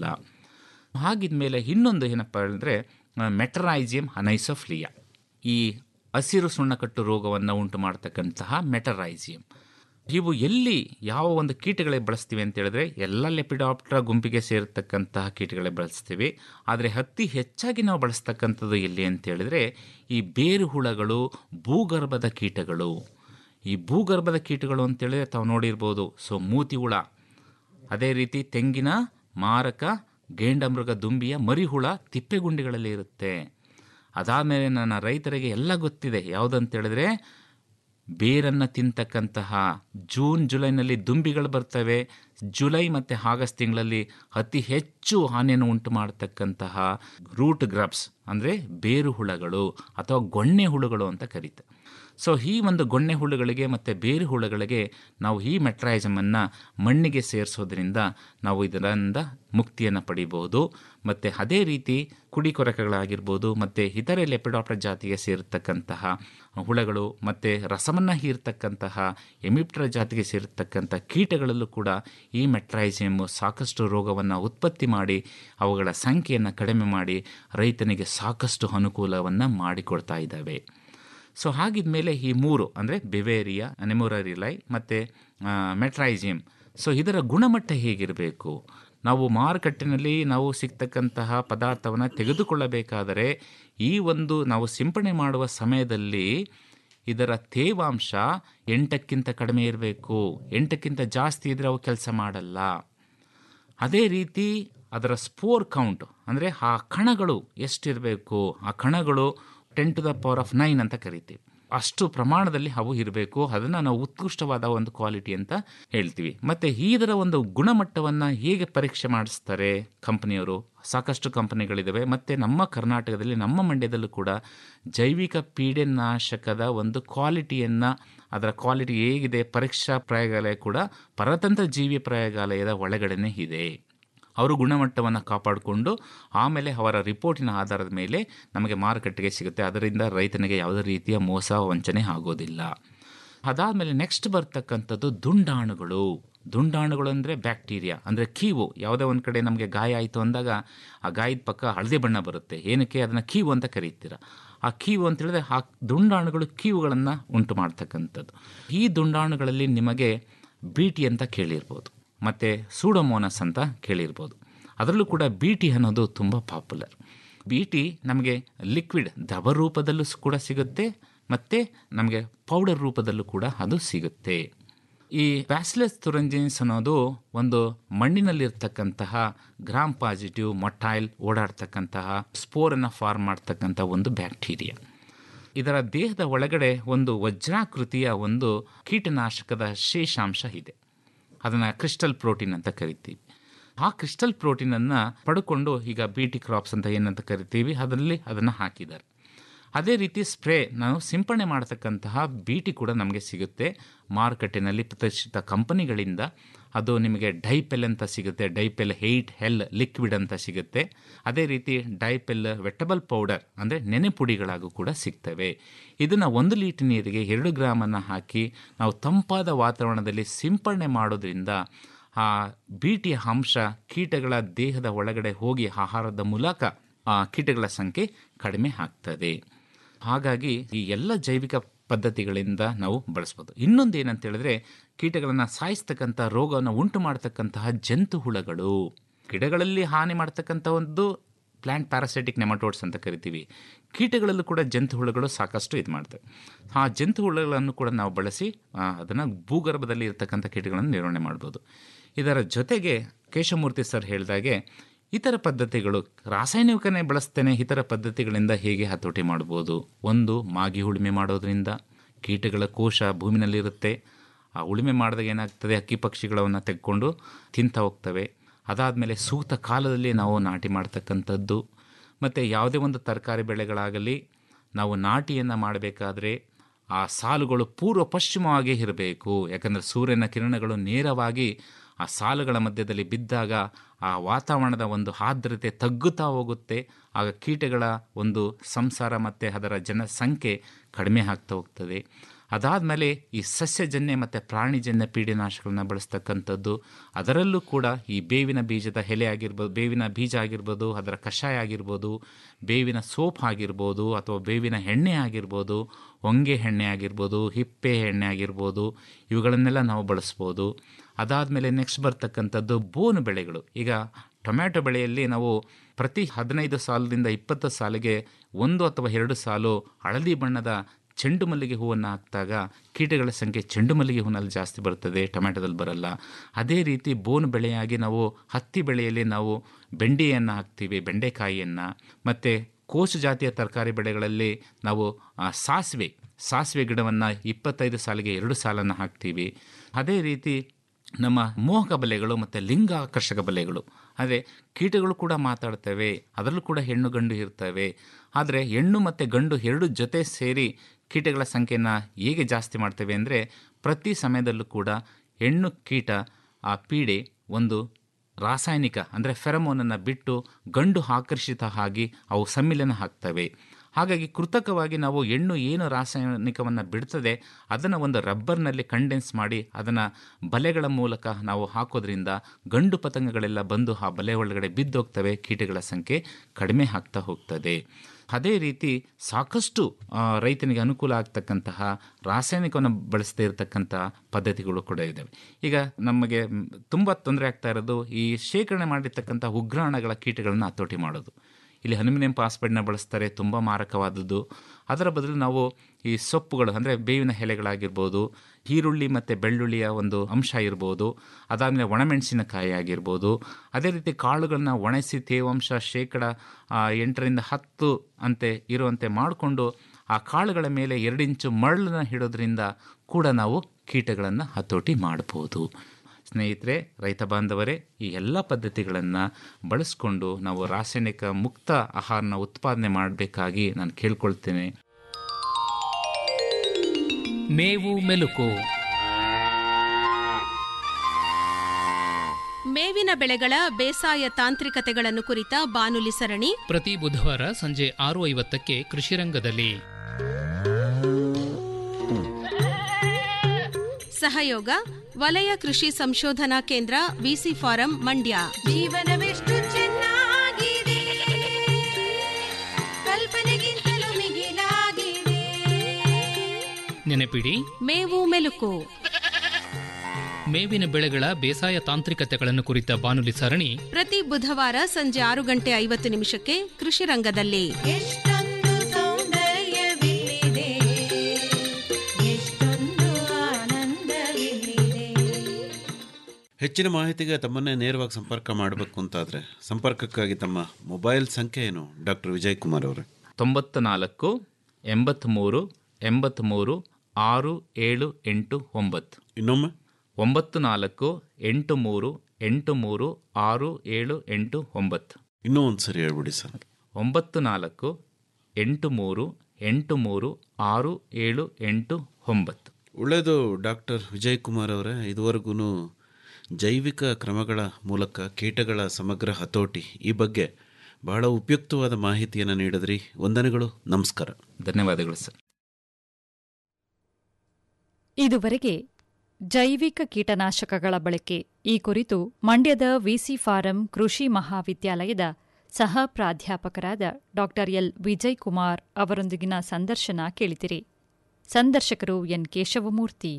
Speaker 10: ಹಾಗಿದ ಮೇಲೆ ಇನ್ನೊಂದು ಏನಪ್ಪ ಹೇಳಿದ್ರೆ ಮೆಟರೈಜಿಯಂ ಅನೈಸೋಫ್ಲಿಯಾ ಈ ಹಸಿರು ಸುಣ್ಣಕಟ್ಟು ರೋಗವನ್ನು ಉಂಟು ಮಾಡ್ತಕ್ಕಂತಹ ಮೆಟರೈಜಿಯಂ ಇವು ಎಲ್ಲಿ ಯಾವ ಒಂದು ಕೀಟಗಳೇ ಬಳಸ್ತೀವಿ ಅಂತ ಹೇಳಿದ್ರೆ ಎಲ್ಲ ಲೆಪಿಡಾಪ್ಟ್ರ ಗುಂಪಿಗೆ ಸೇರತಕ್ಕಂತಹ ಕೀಟಗಳೇ ಬಳಸ್ತೀವಿ ಆದರೆ ಅತಿ ಹೆಚ್ಚಾಗಿ ನಾವು ಬಳಸ್ತಕ್ಕಂಥದ್ದು ಎಲ್ಲಿ ಅಂತ ಹೇಳಿದ್ರೆ ಈ ಬೇರು ಹುಳಗಳು ಭೂಗರ್ಭದ ಕೀಟಗಳು ಈ ಭೂಗರ್ಭದ ಕೀಟಗಳು ಅಂತೇಳಿದ್ರೆ ತಾವು ನೋಡಿರ್ಬೋದು ಸೊ ಮೂತಿ ಹುಳ ಅದೇ ರೀತಿ ತೆಂಗಿನ ಮಾರಕ ಗೇಂಡಮೃಗ ದುಂಬಿಯ ಮರಿಹುಳ ತಿಪ್ಪೆಗುಂಡಿಗಳಲ್ಲಿ ಇರುತ್ತೆ ಅದಾದಮೇಲೆ ನನ್ನ ರೈತರಿಗೆ ಎಲ್ಲ ಗೊತ್ತಿದೆ ಯಾವುದಂತ ಹೇಳಿದ್ರೆ ಬೇರನ್ನು ತಿಂತಕ್ಕಂತಹ ಜೂನ್ ಜುಲೈನಲ್ಲಿ ದುಂಬಿಗಳು ಬರ್ತವೆ ಜುಲೈ ಮತ್ತು ಆಗಸ್ಟ್ ತಿಂಗಳಲ್ಲಿ ಅತಿ ಹೆಚ್ಚು ಹಾನಿಯನ್ನು ಉಂಟು ಮಾಡತಕ್ಕಂತಹ ರೂಟ್ ಗ್ರಬ್ಸ್ ಅಂದರೆ ಬೇರು ಹುಳಗಳು ಅಥವಾ ಗೊಣ್ಣೆ ಹುಳುಗಳು ಅಂತ ಕರೀತಾರೆ ಸೊ ಈ ಒಂದು ಗೊಣ್ಣೆ ಹುಳುಗಳಿಗೆ ಮತ್ತು ಬೇರು ಹುಳುಗಳಿಗೆ ನಾವು ಈ ಮೆಟ್ರಾಯಿಸಮನ್ನು ಮಣ್ಣಿಗೆ ಸೇರಿಸೋದ್ರಿಂದ ನಾವು ಇದರಿಂದ ಮುಕ್ತಿಯನ್ನು ಪಡಿಬಹುದು ಮತ್ತು ಅದೇ ರೀತಿ ಕುಡಿ ಕೊರಕೆಗಳಾಗಿರ್ಬೋದು ಮತ್ತು ಇತರೆ ಲೆಪಿಡಾಪ್ಟರ್ ಜಾತಿಗೆ ಸೇರಿರ್ತಕ್ಕಂತಹ ಹುಳಗಳು ಮತ್ತು ರಸವನ್ನು ಹೀರ್ತಕ್ಕಂತಹ ಎಮಿಪ್ಟರ್ ಜಾತಿಗೆ ಸೇರಿರ್ತಕ್ಕಂಥ ಕೀಟಗಳಲ್ಲೂ ಕೂಡ ಈ ಮೆಟ್ರೈಸಿಯಮ್ ಸಾಕಷ್ಟು ರೋಗವನ್ನು ಉತ್ಪತ್ತಿ ಮಾಡಿ ಅವುಗಳ ಸಂಖ್ಯೆಯನ್ನು ಕಡಿಮೆ ಮಾಡಿ ರೈತನಿಗೆ ಸಾಕಷ್ಟು ಅನುಕೂಲವನ್ನು ಮಾಡಿಕೊಡ್ತಾ ಇದ್ದಾವೆ ಸೊ ಹಾಗಿದ್ಮೇಲೆ ಈ ಮೂರು ಅಂದರೆ ಬೆವೇರಿಯಾ ನೆಮೊರರಿಲೈ ಮತ್ತು ಮೆಟ್ರೈಸಿಯಮ್ ಸೊ ಇದರ ಗುಣಮಟ್ಟ ಹೇಗಿರಬೇಕು ನಾವು ಮಾರುಕಟ್ಟೆನಲ್ಲಿ ನಾವು ಸಿಗ್ತಕ್ಕಂತಹ ಪದಾರ್ಥವನ್ನು ತೆಗೆದುಕೊಳ್ಳಬೇಕಾದರೆ ಈ ಒಂದು ನಾವು ಸಿಂಪಡಣೆ ಮಾಡುವ ಸಮಯದಲ್ಲಿ ಇದರ ತೇವಾಂಶ ಎಂಟಕ್ಕಿಂತ ಕಡಿಮೆ ಇರಬೇಕು ಎಂಟಕ್ಕಿಂತ ಜಾಸ್ತಿ ಇದ್ದರೆ ಅವು ಕೆಲಸ ಮಾಡಲ್ಲ ಅದೇ ರೀತಿ ಅದರ ಸ್ಪೋರ್ ಕೌಂಟ್ ಅಂದರೆ ಆ ಕಣಗಳು ಎಷ್ಟಿರಬೇಕು ಆ ಕಣಗಳು ten to the power of nine ಅಂತ ಕರಿತೀವಿ ಅಷ್ಟು ಪ್ರಮಾಣದಲ್ಲಿ ಅವು ಇರಬೇಕು ಅದನ್ನು ನಾವು ಉತ್ಕೃಷ್ಟವಾದ ಒಂದು ಕ್ವಾಲಿಟಿ ಅಂತ ಹೇಳ್ತೀವಿ ಮತ್ತು ಇದರ ಒಂದು ಗುಣಮಟ್ಟವನ್ನು ಹೇಗೆ ಪರೀಕ್ಷೆ ಮಾಡಿಸ್ತಾರೆ ಕಂಪನಿಯವರು ಸಾಕಷ್ಟು ಕಂಪನಿಗಳಿದ್ದಾವೆ ಮತ್ತು ನಮ್ಮ ಕರ್ನಾಟಕದಲ್ಲಿ ನಮ್ಮ ಮಂಡ್ಯದಲ್ಲೂ ಕೂಡ ಜೈವಿಕ ಪೀಡೆನಾಶಕದ ಒಂದು ಕ್ವಾಲಿಟಿಯನ್ನು ಅದರ ಕ್ವಾಲಿಟಿ ಹೇಗಿದೆ ಪರೀಕ್ಷಾ ಪ್ರಯೋಗಾಲಯ ಕೂಡ ಪರತಂತ್ರ ಜೀವಿ ಪ್ರಯೋಗಾಲಯದ ಒಳಗಡೆನೇ ಇದೆ ಅವರು ಗುಣಮಟ್ಟವನ್ನು ಕಾಪಾಡಿಕೊಂಡು ಆಮೇಲೆ ಅವರ ರಿಪೋರ್ಟಿನ ಆಧಾರದ ಮೇಲೆ ನಮಗೆ ಮಾರುಕಟ್ಟೆಗೆ ಸಿಗುತ್ತೆ ಅದರಿಂದ ರೈತನಿಗೆ ಯಾವುದೇ ರೀತಿಯ ಮೋಸ ವಂಚನೆ ಆಗೋದಿಲ್ಲ ಅದಾದಮೇಲೆ ನೆಕ್ಸ್ಟ್ ಬರ್ತಕ್ಕಂಥದ್ದು ದುಂಡಾಣುಗಳು ದುಂಡಾಣುಗಳು ಅಂದರೆ ಬ್ಯಾಕ್ಟೀರಿಯಾ ಅಂದರೆ ಕೀವು ಯಾವುದೇ ಒಂದು ಕಡೆ ನಮಗೆ ಗಾಯ ಆಯಿತು ಅಂದಾಗ ಆ ಗಾಯದ ಪಕ್ಕ ಹಳದಿ ಬಣ್ಣ ಬರುತ್ತೆ ಏನಕ್ಕೆ ಅದನ್ನು ಕೀವು ಅಂತ ಕರೀತೀರ ಆ ಕೀವು ಅಂತ ಹೇಳಿದ್ರೆ ಆ ದುಂಡಾಣುಗಳು ಕೀವುಗಳನ್ನು ಉಂಟು ಮಾಡ್ತಕ್ಕಂಥದ್ದು ಈ ದುಂಡಾಣುಗಳಲ್ಲಿ ನಿಮಗೆ ಬೀಟಿ ಅಂತ ಕೇಳಿರ್ಬೋದು ಮತ್ತು ಸೂಡೋಮೋನಸ್ ಅಂತ ಕೇಳಿರ್ಬೋದು ಅದರಲ್ಲೂ ಕೂಡ ಬೀಟಿ ಅನ್ನೋದು ತುಂಬ ಪಾಪ್ಯುಲರ್ ಬೀಟಿ ನಮಗೆ ಲಿಕ್ವಿಡ್ ದ್ರವ ರೂಪದಲ್ಲೂ ಕೂಡ ಸಿಗುತ್ತೆ ಮತ್ತು ನಮಗೆ ಪೌಡರ್ ರೂಪದಲ್ಲೂ ಕೂಡ ಅದು ಸಿಗುತ್ತೆ ಈ ಬ್ಯಾಸಿಲಸ್ ತುರಂಜಿನ್ಸ್ ಅನ್ನೋದು ಒಂದು ಮಣ್ಣಿನಲ್ಲಿರ್ತಕ್ಕಂತಹ ಗ್ರಾಮ್ ಪಾಸಿಟಿವ್ ಮೊಟ್ಟೈಲ್ ಓಡಾಡ್ತಕ್ಕಂತಹ ಸ್ಪೋರನ್ನು ಫಾರ್ಮ್ ಮಾಡ್ತಕ್ಕಂಥ ಒಂದು ಬ್ಯಾಕ್ಟೀರಿಯಾ ಇದರ ದೇಹದ ಒಳಗಡೆ ಒಂದು ವಜ್ರಾಕೃತಿಯ ಒಂದು ಕೀಟನಾಶಕದ ಶೇಷಾಂಶ ಇದೆ ಅದನ್ನು ಕ್ರಿಸ್ಟಲ್ ಪ್ರೋಟೀನ್ ಅಂತ ಕರಿತೀವಿ ಆ ಕ್ರಿಸ್ಟಲ್ ಪ್ರೋಟೀನನ್ನು ಪಡ್ಕೊಂಡು ಈಗ ಬೀಟಿ ಕ್ರಾಪ್ಸ್ ಅಂತ ಏನಂತ ಕರಿತೀವಿ ಅದರಲ್ಲಿ ಅದನ್ನು ಹಾಕಿದ್ದಾರೆ ಅದೇ ರೀತಿ ಸ್ಪ್ರೇ ನಾವು ಸಿಂಪಡಣೆ ಮಾಡತಕ್ಕಂತಹ ಬೀಟಿ ಕೂಡ ನಮಗೆ ಸಿಗುತ್ತೆ ಮಾರುಕಟ್ಟೆನಲ್ಲಿ ಪ್ರತಿಷ್ಠಿತ ಕಂಪನಿಗಳಿಂದ ಅದು ನಿಮಗೆ ಡೈಪೆಲ್ ಅಂತ ಸಿಗುತ್ತೆ ಡೈಪೆಲ್ ಏಯ್ಟ್ ಹೆಲ್ ಲಿಕ್ವಿಡ್ ಅಂತ ಸಿಗುತ್ತೆ ಅದೇ ರೀತಿ ಡೈಪೆಲ್ ವೆಟಬಲ್ ಪೌಡರ್ ಅಂದರೆ ನೆನೆ ಪುಡಿಗಳಾಗೂ ಕೂಡ ಸಿಗ್ತವೆ ಇದನ್ನು ಒಂದು ಲೀಟರ್ ನೀರಿಗೆ ಎರಡು ಗ್ರಾಮನ್ನು ಹಾಕಿ ನಾವು ತಂಪಾದ ವಾತಾವರಣದಲ್ಲಿ ಸಿಂಪಡಣೆ ಮಾಡೋದ್ರಿಂದ ಆ ಬೀಟಿಯ ಅಂಶ ಕೀಟಗಳ ದೇಹದ ಒಳಗಡೆ ಹೋಗಿ ಆಹಾರದ ಮೂಲಕ ಆ ಕೀಟಗಳ ಸಂಖ್ಯೆ ಕಡಿಮೆ ಆಗ್ತದೆ ಹಾಗಾಗಿ ಈ ಎಲ್ಲ ಜೈವಿಕ ಪದ್ಧತಿಗಳಿಂದ ನಾವು ಬಳಸ್ಬೋದು ಇನ್ನೊಂದು ಏನಂತ ಹೇಳಿದ್ರೆ ಕೀಟಗಳನ್ನು ಸಾಯಿಸ್ತಕ್ಕಂಥ ರೋಗವನ್ನು ಉಂಟು ಮಾಡತಕ್ಕಂತಹ ಜಂತು ಹುಳಗಳು ಗಿಡಗಳಲ್ಲಿ ಹಾನಿ ಮಾಡ್ತಕ್ಕಂಥ ಒಂದು ಪ್ಲ್ಯಾಂಟ್ ಪ್ಯಾರಾಸೈಟಿಕ್ ನೆಮಟೋಡ್ಸ್ ಅಂತ ಕರಿತೀವಿ ಕೀಟಗಳಲ್ಲೂ ಕೂಡ ಜಂತು ಹುಳುಗಳು ಸಾಕಷ್ಟು ಇದು ಮಾಡ್ತವೆ ಆ ಜಂತು ಹುಳುಗಳನ್ನು ಕೂಡ ನಾವು ಬಳಸಿ ಅದನ್ನು ಭೂಗರ್ಭದಲ್ಲಿ ಇರತಕ್ಕಂಥ ಕೀಟಗಳನ್ನು ನಿರ್ವಹಣೆ ಮಾಡ್ಬೋದು ಇದರ ಜೊತೆಗೆ ಕೇಶಮೂರ್ತಿ ಸರ್ ಹೇಳಿದಾಗೆ ಇತರ ಪದ್ಧತಿಗಳು ರಾಸಾಯನಿಕನೇ ಬಳಸ್ತೇನೆ ಇತರ ಪದ್ಧತಿಗಳಿಂದ ಹೇಗೆ ಹತೋಟಿ ಮಾಡ್ಬೋದು ಒಂದು ಮಾಗಿ ಉಳುಮೆ ಮಾಡೋದ್ರಿಂದ ಕೀಟಗಳ ಕೋಶ ಭೂಮಿನಲ್ಲಿರುತ್ತೆ ಆ ಉಳುಮೆ ಮಾಡಿದಾಗ ಏನಾಗ್ತದೆ ಹಕ್ಕಿ ಪಕ್ಷಿಗಳವನ್ನು ತೆಗೆದುಕೊಂಡು ತಿಂತ ಹೋಗ್ತವೆ ಅದಾದಮೇಲೆ ಸೂಕ್ತ ಕಾಲದಲ್ಲಿ ನಾವು ನಾಟಿ ಮಾಡ್ತಕ್ಕಂಥದ್ದು ಮತ್ತು ಯಾವುದೇ ಒಂದು ತರಕಾರಿ ಬೆಳೆಗಳಾಗಲಿ ನಾವು ನಾಟಿಯನ್ನು ಮಾಡಬೇಕಾದ್ರೆ ಆ ಸಾಲುಗಳು ಪೂರ್ವ ಪಶ್ಚಿಮವಾಗಿ ಇರಬೇಕು ಯಾಕಂದರೆ ಸೂರ್ಯನ ಕಿರಣಗಳು ನೇರವಾಗಿ ಆ ಸಾಲುಗಳ ಮಧ್ಯದಲ್ಲಿ ಬಿದ್ದಾಗ ಆ ವಾತಾವರಣದ ಒಂದು ಆರ್ದ್ರತೆ ತಗ್ಗುತ್ತಾ ಹೋಗುತ್ತೆ ಆಗ ಕೀಟಗಳ ಒಂದು ಸಂಸಾರ ಮತ್ತು ಅದರ ಜನಸಂಖ್ಯೆ ಕಡಿಮೆ ಆಗ್ತಾ ಹೋಗ್ತದೆ ಅದಾದಮೇಲೆ ಈ ಸಸ್ಯಜನ್ಯ ಮತ್ತು ಪ್ರಾಣಿಜನ್ಯ ಪೀಡಿನಾಶಗಳನ್ನ ಬಳಸ್ತಕ್ಕಂಥದ್ದು ಅದರಲ್ಲೂ ಕೂಡ ಈ ಬೇವಿನ ಬೀಜದ ಎಲೆ ಆಗಿರ್ಬೋದು ಬೇವಿನ ಬೀಜ ಆಗಿರ್ಬೋದು ಅದರ ಕಷಾಯ ಆಗಿರ್ಬೋದು ಬೇವಿನ ಸೋಪ್ ಆಗಿರ್ಬೋದು ಅಥವಾ ಬೇವಿನ ಎಣ್ಣೆ ಆಗಿರ್ಬೋದು ಹೊಂಗೆ ಎಣ್ಣೆ ಆಗಿರ್ಬೋದು ಹಿಪ್ಪೆ ಎಣ್ಣೆ ಆಗಿರ್ಬೋದು ಇವುಗಳನ್ನೆಲ್ಲ ನಾವು ಬಳಸ್ಬೋದು ಅದಾದಮೇಲೆ ನೆಕ್ಸ್ಟ್ ಬರ್ತಕ್ಕಂಥದ್ದು ಬೋನು ಬೆಳೆಗಳು ಈಗ ಟೊಮ್ಯಾಟೊ ಬೆಳೆಯಲ್ಲಿ ನಾವು ಪ್ರತಿ ಹದಿನೈದು ಸಾಲದಿಂದ ಇಪ್ಪತ್ತು ಸಾಲಿಗೆ ಒಂದು ಅಥವಾ ಎರಡು ಸಾಲು ಹಳದಿ ಬಣ್ಣದ ಚೆಂಡು ಮಲ್ಲಿಗೆ ಹೂವನ್ನು ಹಾಕಿದಾಗ ಕೀಟಗಳ ಸಂಖ್ಯೆ ಚೆಂಡು ಮಲ್ಲಿಗೆ ಹೂವಿನಲ್ಲಿ ಜಾಸ್ತಿ ಬರ್ತದೆ ಟೊಮ್ಯಾಟೊದಲ್ಲಿ ಬರಲ್ಲ ಅದೇ ರೀತಿ ಬೋನು ಬೆಳೆಯಾಗಿ ನಾವು ಹತ್ತಿ ಬೆಳೆಯಲ್ಲಿ ನಾವು ಬೆಂಡೆಯನ್ನು ಹಾಕ್ತೀವಿ ಬೆಂಡೆಕಾಯಿಯನ್ನು ಮತ್ತು ಕೋಸು ಜಾತಿಯ ತರಕಾರಿ ಬೆಳೆಗಳಲ್ಲಿ ನಾವು ಆ, ಸಾಸಿವೆ ಸಾಸಿವೆ ಗಿಡವನ್ನು ಇಪ್ಪತ್ತೈದು ಸಾಲಿಗೆ ಎರಡು ಸಾಲನ್ನು ಹಾಕ್ತೀವಿ ಅದೇ ರೀತಿ ನಮ್ಮ ಮೋಹಕ ಬಲೆಗಳು ಮತ್ತು ಲಿಂಗ ಆಕರ್ಷಕ ಬಲೆಗಳು ಅಂದರೆ ಕೀಟಗಳು ಕೂಡ ಮಾತಾಡ್ತವೆ ಅದರಲ್ಲೂ ಕೂಡ ಹೆಣ್ಣು ಗಂಡು ಇರ್ತವೆ ಆದರೆ ಹೆಣ್ಣು ಮತ್ತು ಗಂಡು ಎರಡು ಜೊತೆ ಸೇರಿ ಕೀಟಗಳ ಸಂಖ್ಯೆಯನ್ನು ಹೇಗೆ ಜಾಸ್ತಿ ಮಾಡ್ತೇವೆ ಅಂದರೆ ಪ್ರತಿ ಸಮಯದಲ್ಲೂ ಕೂಡ ಹೆಣ್ಣು ಕೀಟ ಆ ಪೀಡೆ ಒಂದು ರಾಸಾಯನಿಕ ಅಂದರೆ ಫೆರಮೋನನ್ನು ಬಿಟ್ಟು ಗಂಡು ಆಕರ್ಷಿತ ಆಗಿ ಅವು ಸಮ್ಮಿಲನ ಹಾಕ್ತವೆ ಹಾಗಾಗಿ ಕೃತಕವಾಗಿ ನಾವು ಹೆಣ್ಣು ಏನು ರಾಸಾಯನಿಕವನ್ನು ಬಿಡ್ತದೆ ಅದನ್ನು ಒಂದು ರಬ್ಬರ್ನಲ್ಲಿ ಕಂಡೆನ್ಸ್ ಮಾಡಿ ಅದನ್ನು ಬಲೆಗಳ ಮೂಲಕ ನಾವು ಹಾಕೋದ್ರಿಂದ ಗಂಡು ಪತಂಗಗಳೆಲ್ಲ ಬಂದು ಆ ಬಲೆ ಒಳಗಡೆ ಬಿದ್ದೋಗ್ತವೆ ಕೀಟಗಳ ಸಂಖ್ಯೆ ಕಡಿಮೆ ಆಗ್ತಾ ಹೋಗ್ತದೆ ಅದೇ ರೀತಿ ಸಾಕಷ್ಟು ಆ, ರೈತನಿಗೆ ಅನುಕೂಲ ಆಗ್ತಕ್ಕಂತಹ ರಾಸಾಯನಿಕವನ್ನು ಬಳಸದೇ ಇರತಕ್ಕಂಥ ಪದ್ಧತಿಗಳು ಕೂಡ ಇದ್ದಾವೆ ಈಗ ನಮಗೆ ತುಂಬ ತೊಂದರೆ ಆಗ್ತಾ ಇರೋದು ಈ ಶೇಖರಣೆ ಮಾಡಿರ್ತಕ್ಕಂಥ ಉಗ್ರಾಣಗಳ ಕೀಟಗಳನ್ನು ಹತೋಟಿ ಮಾಡೋದು ಇಲ್ಲಿ ಅಲ್ಯೂಮಿನಿಯಂ ಫಾಸ್ಫೇಟ್ನ ಬಳಸ್ತಾರೆ ತುಂಬ ಮಾರಕವಾದದ್ದು ಅದರ ಬದಲು ನಾವು ಈ ಸೊಪ್ಪುಗಳು ಅಂದರೆ ಬೇವಿನ ಎಲೆಗಳಾಗಿರ್ಬೋದು ಈರುಳ್ಳಿ ಮತ್ತು ಬೆಳ್ಳುಳ್ಳಿಯ ಒಂದು ಅಂಶ ಇರ್ಬೋದು ಅದಾದಮೇಲೆ ಒಣಮೆಣಸಿನಕಾಯಿ ಆಗಿರ್ಬೋದು ಅದೇ ರೀತಿ ಕಾಳುಗಳನ್ನ ಒಣಗಿಸಿ ತೇವಾಂಶ ಶೇಕಡ ಆ, ಎಂಟರಿಂದ ಹತ್ತು ಅಂತೆ ಇರುವಂತೆ ಮಾಡಿಕೊಂಡು ಆ ಕಾಳುಗಳ ಮೇಲೆ ಎರಡು ಇಂಚು ಮರಳನ್ನ ಇಡೋದ್ರಿಂದ ಕೂಡ ನಾವು ಕೀಟಗಳನ್ನು ಹತೋಟಿ ಮಾಡ್ಬೋದು ಸ್ನೇಹಿತರೆ ರೈತ ಬಾಂಧವರೇ ಈ ಎಲ್ಲ ಪದ್ಧತಿಗಳನ್ನು ಬಳಸ್ಕೊಂಡು ನಾವು ರಾಸಾಯನಿಕ ಮುಕ್ತ ಆಹಾರನ ಉತ್ಪಾದನೆ ಮಾಡಬೇಕಾಗಿ ನಾನು ಕೇಳ್ಕೊಳ್ತೇನೆ
Speaker 15: ಮೇವು ಮೆಲುಕು
Speaker 13: ಮೇವಿನ ಬೆಳೆಗಳ ಬೇಸಾಯ ತಾಂತ್ರಿಕತೆಗಳನ್ನು ಕುರಿತ ಬಾನುಲಿ ಸರಣಿ
Speaker 15: ಪ್ರತಿ ಬುಧವಾರ ಸಂಜೆ ಆರು ಐವತ್ತಕ್ಕೆ ಕೃಷಿರಂಗದಲ್ಲಿ
Speaker 13: ಸಹಯೋಗ ವಲಯ ಕೃಷಿ ಸಂಶೋಧನಾ ಕೇಂದ್ರ ವಿಸಿ ಫಾರಂ ಮಂಡ್ಯ
Speaker 14: ಜೀವನವೆಷ್ಟು ಚೆನ್ನಾಗಿದೆ ಕಲ್ಪನೆಗಿಂತಲೂ ಮಿಗಿಲಾಗಿದೆ
Speaker 15: ನೆನಪಿಡಿ
Speaker 13: ಮೇವು ಮೆಲುಕು
Speaker 15: ಮೇವಿನ ಬೆಳೆಗಳ ಬೇಸಾಯ ತಾಂತ್ರಿಕತೆಗಳನ್ನು ಕುರಿತ ಬಾನುಲಿ ಸರಣಿ
Speaker 13: ಪ್ರತಿ ಬುಧವಾರ ಸಂಜೆ ಆರು ಗಂಟೆ ಐವತ್ತು ನಿಮಿಷಕ್ಕೆ ಕೃಷಿ ರಂಗದಲ್ಲಿ
Speaker 14: ಎಷ್ಟೊಂದು ಸೌಂದರ್ಯವಿಲ್ಲಿದೆ ಎಷ್ಟೊಂದು ಆನಂದವಿಲ್ಲಿದೆ
Speaker 9: ಹೆಚ್ಚಿನ ಮಾಹಿತಿಗೆ ತಮ್ಮನ್ನೇ ನೇರವಾಗಿ ಸಂಪರ್ಕ ಮಾಡಬೇಕು ಅಂತಾದರೆ ಸಂಪರ್ಕಕ್ಕಾಗಿ ತಮ್ಮ ಮೊಬೈಲ್ ಸಂಖ್ಯೆ ಏನು ಡಾಕ್ಟರ್ ವಿಜಯ್ ಕುಮಾರ್ ಅವರೇ
Speaker 10: ತೊಂಬತ್ತು ನಾಲ್ಕು ಎಂಬತ್ತ್ಮೂರು ಎಂಬತ್ತ್ಮೂರು ಆರು ಏಳು ಎಂಟು ಒಂಬತ್ತು
Speaker 9: ಇನ್ನೊಮ್ಮೆ
Speaker 10: ಒಂಬತ್ತು ನಾಲ್ಕು ಎಂಟು ಮೂರು ಎಂಟು ಮೂರು ಆರು ಏಳು ಎಂಟು ಒಂಬತ್ತು
Speaker 9: ಇನ್ನೂ ಒಂದು ಸರಿ ಹೇಳ್ಬಿಡಿ ಸರ್
Speaker 10: ಒಂಬತ್ತು ನಾಲ್ಕು ಎಂಟು ಮೂರು ಎಂಟು ಮೂರು ಆರು ಏಳು ಎಂಟು ಒಂಬತ್ತು
Speaker 9: ಒಳ್ಳೆಯದು ಡಾಕ್ಟರ್ ವಿಜಯ್ ಕುಮಾರ್ ಅವರೇ ಇದುವರೆಗೂ ಜೈವಿಕ ಕ್ರಮಗಳ ಮೂಲಕ ಕೀಟಗಳ ಸಮಗ್ರ ಹತೋಟಿ ಈ ಬಗ್ಗೆ ಬಹಳ ಉಪಯುಕ್ತವಾದ ಮಾಹಿತಿಯನ್ನು ನೀಡಿದ್ರಿ ವಂದನೆಗಳು ನಮಸ್ಕಾರ
Speaker 10: ಧನ್ಯವಾದಗಳು ಸರ್
Speaker 2: ಇದುವರೆಗೆ ಜೈವಿಕ ಕೀಟನಾಶಕಗಳ ಬಳಕೆ ಈ ಕುರಿತು ಮಂಡ್ಯದ ವಿಸಿ ಫಾರಂ ಕೃಷಿ ಮಹಾವಿದ್ಯಾಲಯದ ಸಹ ಪ್ರಾಧ್ಯಾಪಕರಾದ ಡಾಕ್ಟರ್ ಎಲ್ ವಿಜಯ್ ಕುಮಾರ್ ಅವರೊಂದಿಗಿನ ಸಂದರ್ಶನ ಕೇಳಿದಿರಿ ಸಂದರ್ಶಕರು ಎನ್ ಕೇಶವಮೂರ್ತಿ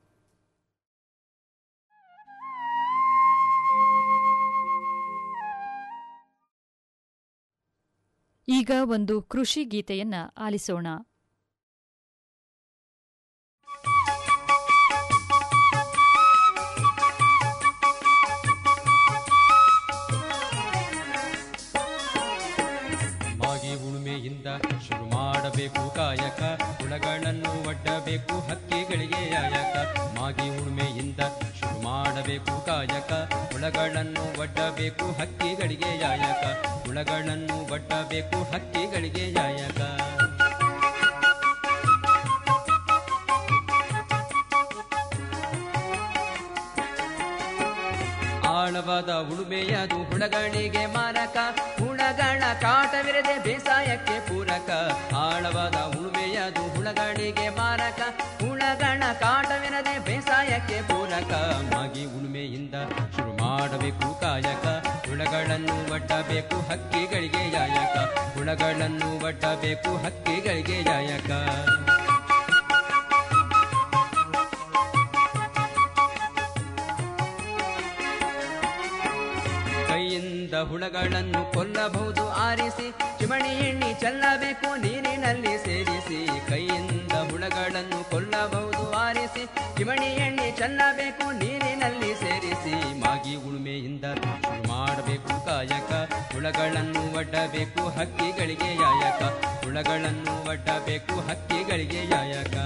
Speaker 2: ಈಗ ಒಂದು ಕೃಷಿ ಗೀತೆಯನ್ನ ಆಲಿಸೋಣ
Speaker 16: ಮಾಗಿ ಉಳುಮೆಯಿಂದ ಶುರು ಮಾಡಬೇಕು ಕಾಯಕ ಹುಳಗಳನ್ನು ಒಡ್ಡಬೇಕು ಹಕ್ಕಿಗಳಿಗೆ ಯಾಯಕ ಮಾಗಿ ಉಳುಮೆಯಿಂದ ಶುರು ಮಾಡಬೇಕು ಕಾಯಕ ಹುಳಗಳನ್ನು ಒಡ್ಡಬೇಕು ಹಕ್ಕಿಗಳಿಗೆ ಯಾಯಕ ಹುಳಗಳನ್ನು ಒಡ್ಡಬೇಕು ಹಕ್ಕಿಗಳಿಗೆ ಯಾಯಕ ಆಳವಾದ ಉಳುಮೆಯದು ಹುಳಗಳಿಗೆ ಮಾರಕ ಹುಳಗಳ ಕಾಟವಿರದೆ ಬೇಸಾಯಕ್ಕೆ ಪೂರಕ ಆಳವಾದ ಉಳುಮೆಯದು ಹುಳಗಳಿಗೆ ಮಾರಕ ಹುಳಗಳ ಕಾಟವಿರದೆ ಬೇಸಾಯಕ್ಕೆ ಪೂರಕ ಮಾಗಿ ಉಳುಮೆಯಿಂದ ಶುರು ಮಾಡಬೇಕು ಕಾಯಕ ಹುಳಗಳನ್ನು ಒಡ್ಡಬೇಕು ಹಕ್ಕಿಗಳಿಗೆ ಯಾಯಕ ಹುಳಗಳನ್ನು ಒಡ್ಡಬೇಕು ಹಕ್ಕಿಗಳಿಗೆ ಯಾಯಕ ಕೈಯಿಂದ ಕೈಯಿಂದ ಹುಳಗಳನ್ನು ಕೊಲ್ಲಬಹುದು ಆರಿಸಿ ಚಿಮಣಿ ಎಣ್ಣೆ ಚೆಲ್ಲಬೇಕು ನೀರಿನಲ್ಲಿ ಸೇರಿಸಿ ಕೈಯಿಂದ ಹುಳಗಳನ್ನು ಕೊಲ್ಲಬಹುದು ಆರಿಸಿ ಚಿಮಣಿ ಎಣ್ಣೆ ಚೆಲ್ಲಬೇಕು ನೀರಿನಲ್ಲಿ ಸೇರಿಸಿ ಮಾಗಿ ಉಳುಮೆಯಿಂದ ಶುರು ಮಾಡಬೇಕು ಕಾಯಕ ಹುಳಗಳನ್ನು ಒಡ್ಡಬೇಕು ಹಕ್ಕಿಗಳಿಗೆ ಯಾಯಕ ಹುಳಗಳನ್ನು ಒಡ್ಡಬೇಕು ಹಕ್ಕಿಗಳಿಗೆ ಯಾಯಕ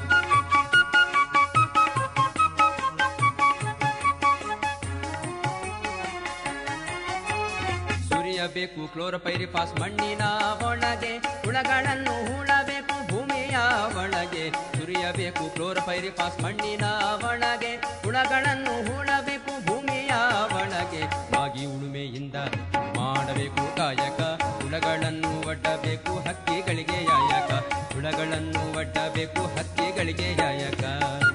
Speaker 16: ಸುರಿಯಬೇಕು ಕ್ಲೋರಪೈರಿಫಾಸ್ ಮಣ್ಣಿನ ಒಳಗೆ ಹುಳಗಳನ್ನು ಹೂಳಬೇಕು ಭೂಮಿಯ ಒಳಗೆ ಸುರಿಯಬೇಕು ಕ್ಲೋರಪೈರಿಫಾಸ್ ಮಣ್ಣಿನ ಒಳಗೆ ಹುಳಗಳನ್ನು ಹೂಳಬೇಕು ಭೂಮಿಯ ಒಳಗೆ ಮಾಗಿ ಉಳುಮೆಯಿಂದ ಮಾಡಬೇಕು ಕಾಯಕ ಹುಳಗಳನ್ನು ಒಡ್ಡಬೇಕು ಹಕ್ಕಿಗಳಿಗೆ ಯಾಯಕ ಹುಳಗಳನ್ನು ಒಡ್ಡಬೇಕು ಹಕ್ಕಿಗಳಿಗೆ ಯಾಯಕ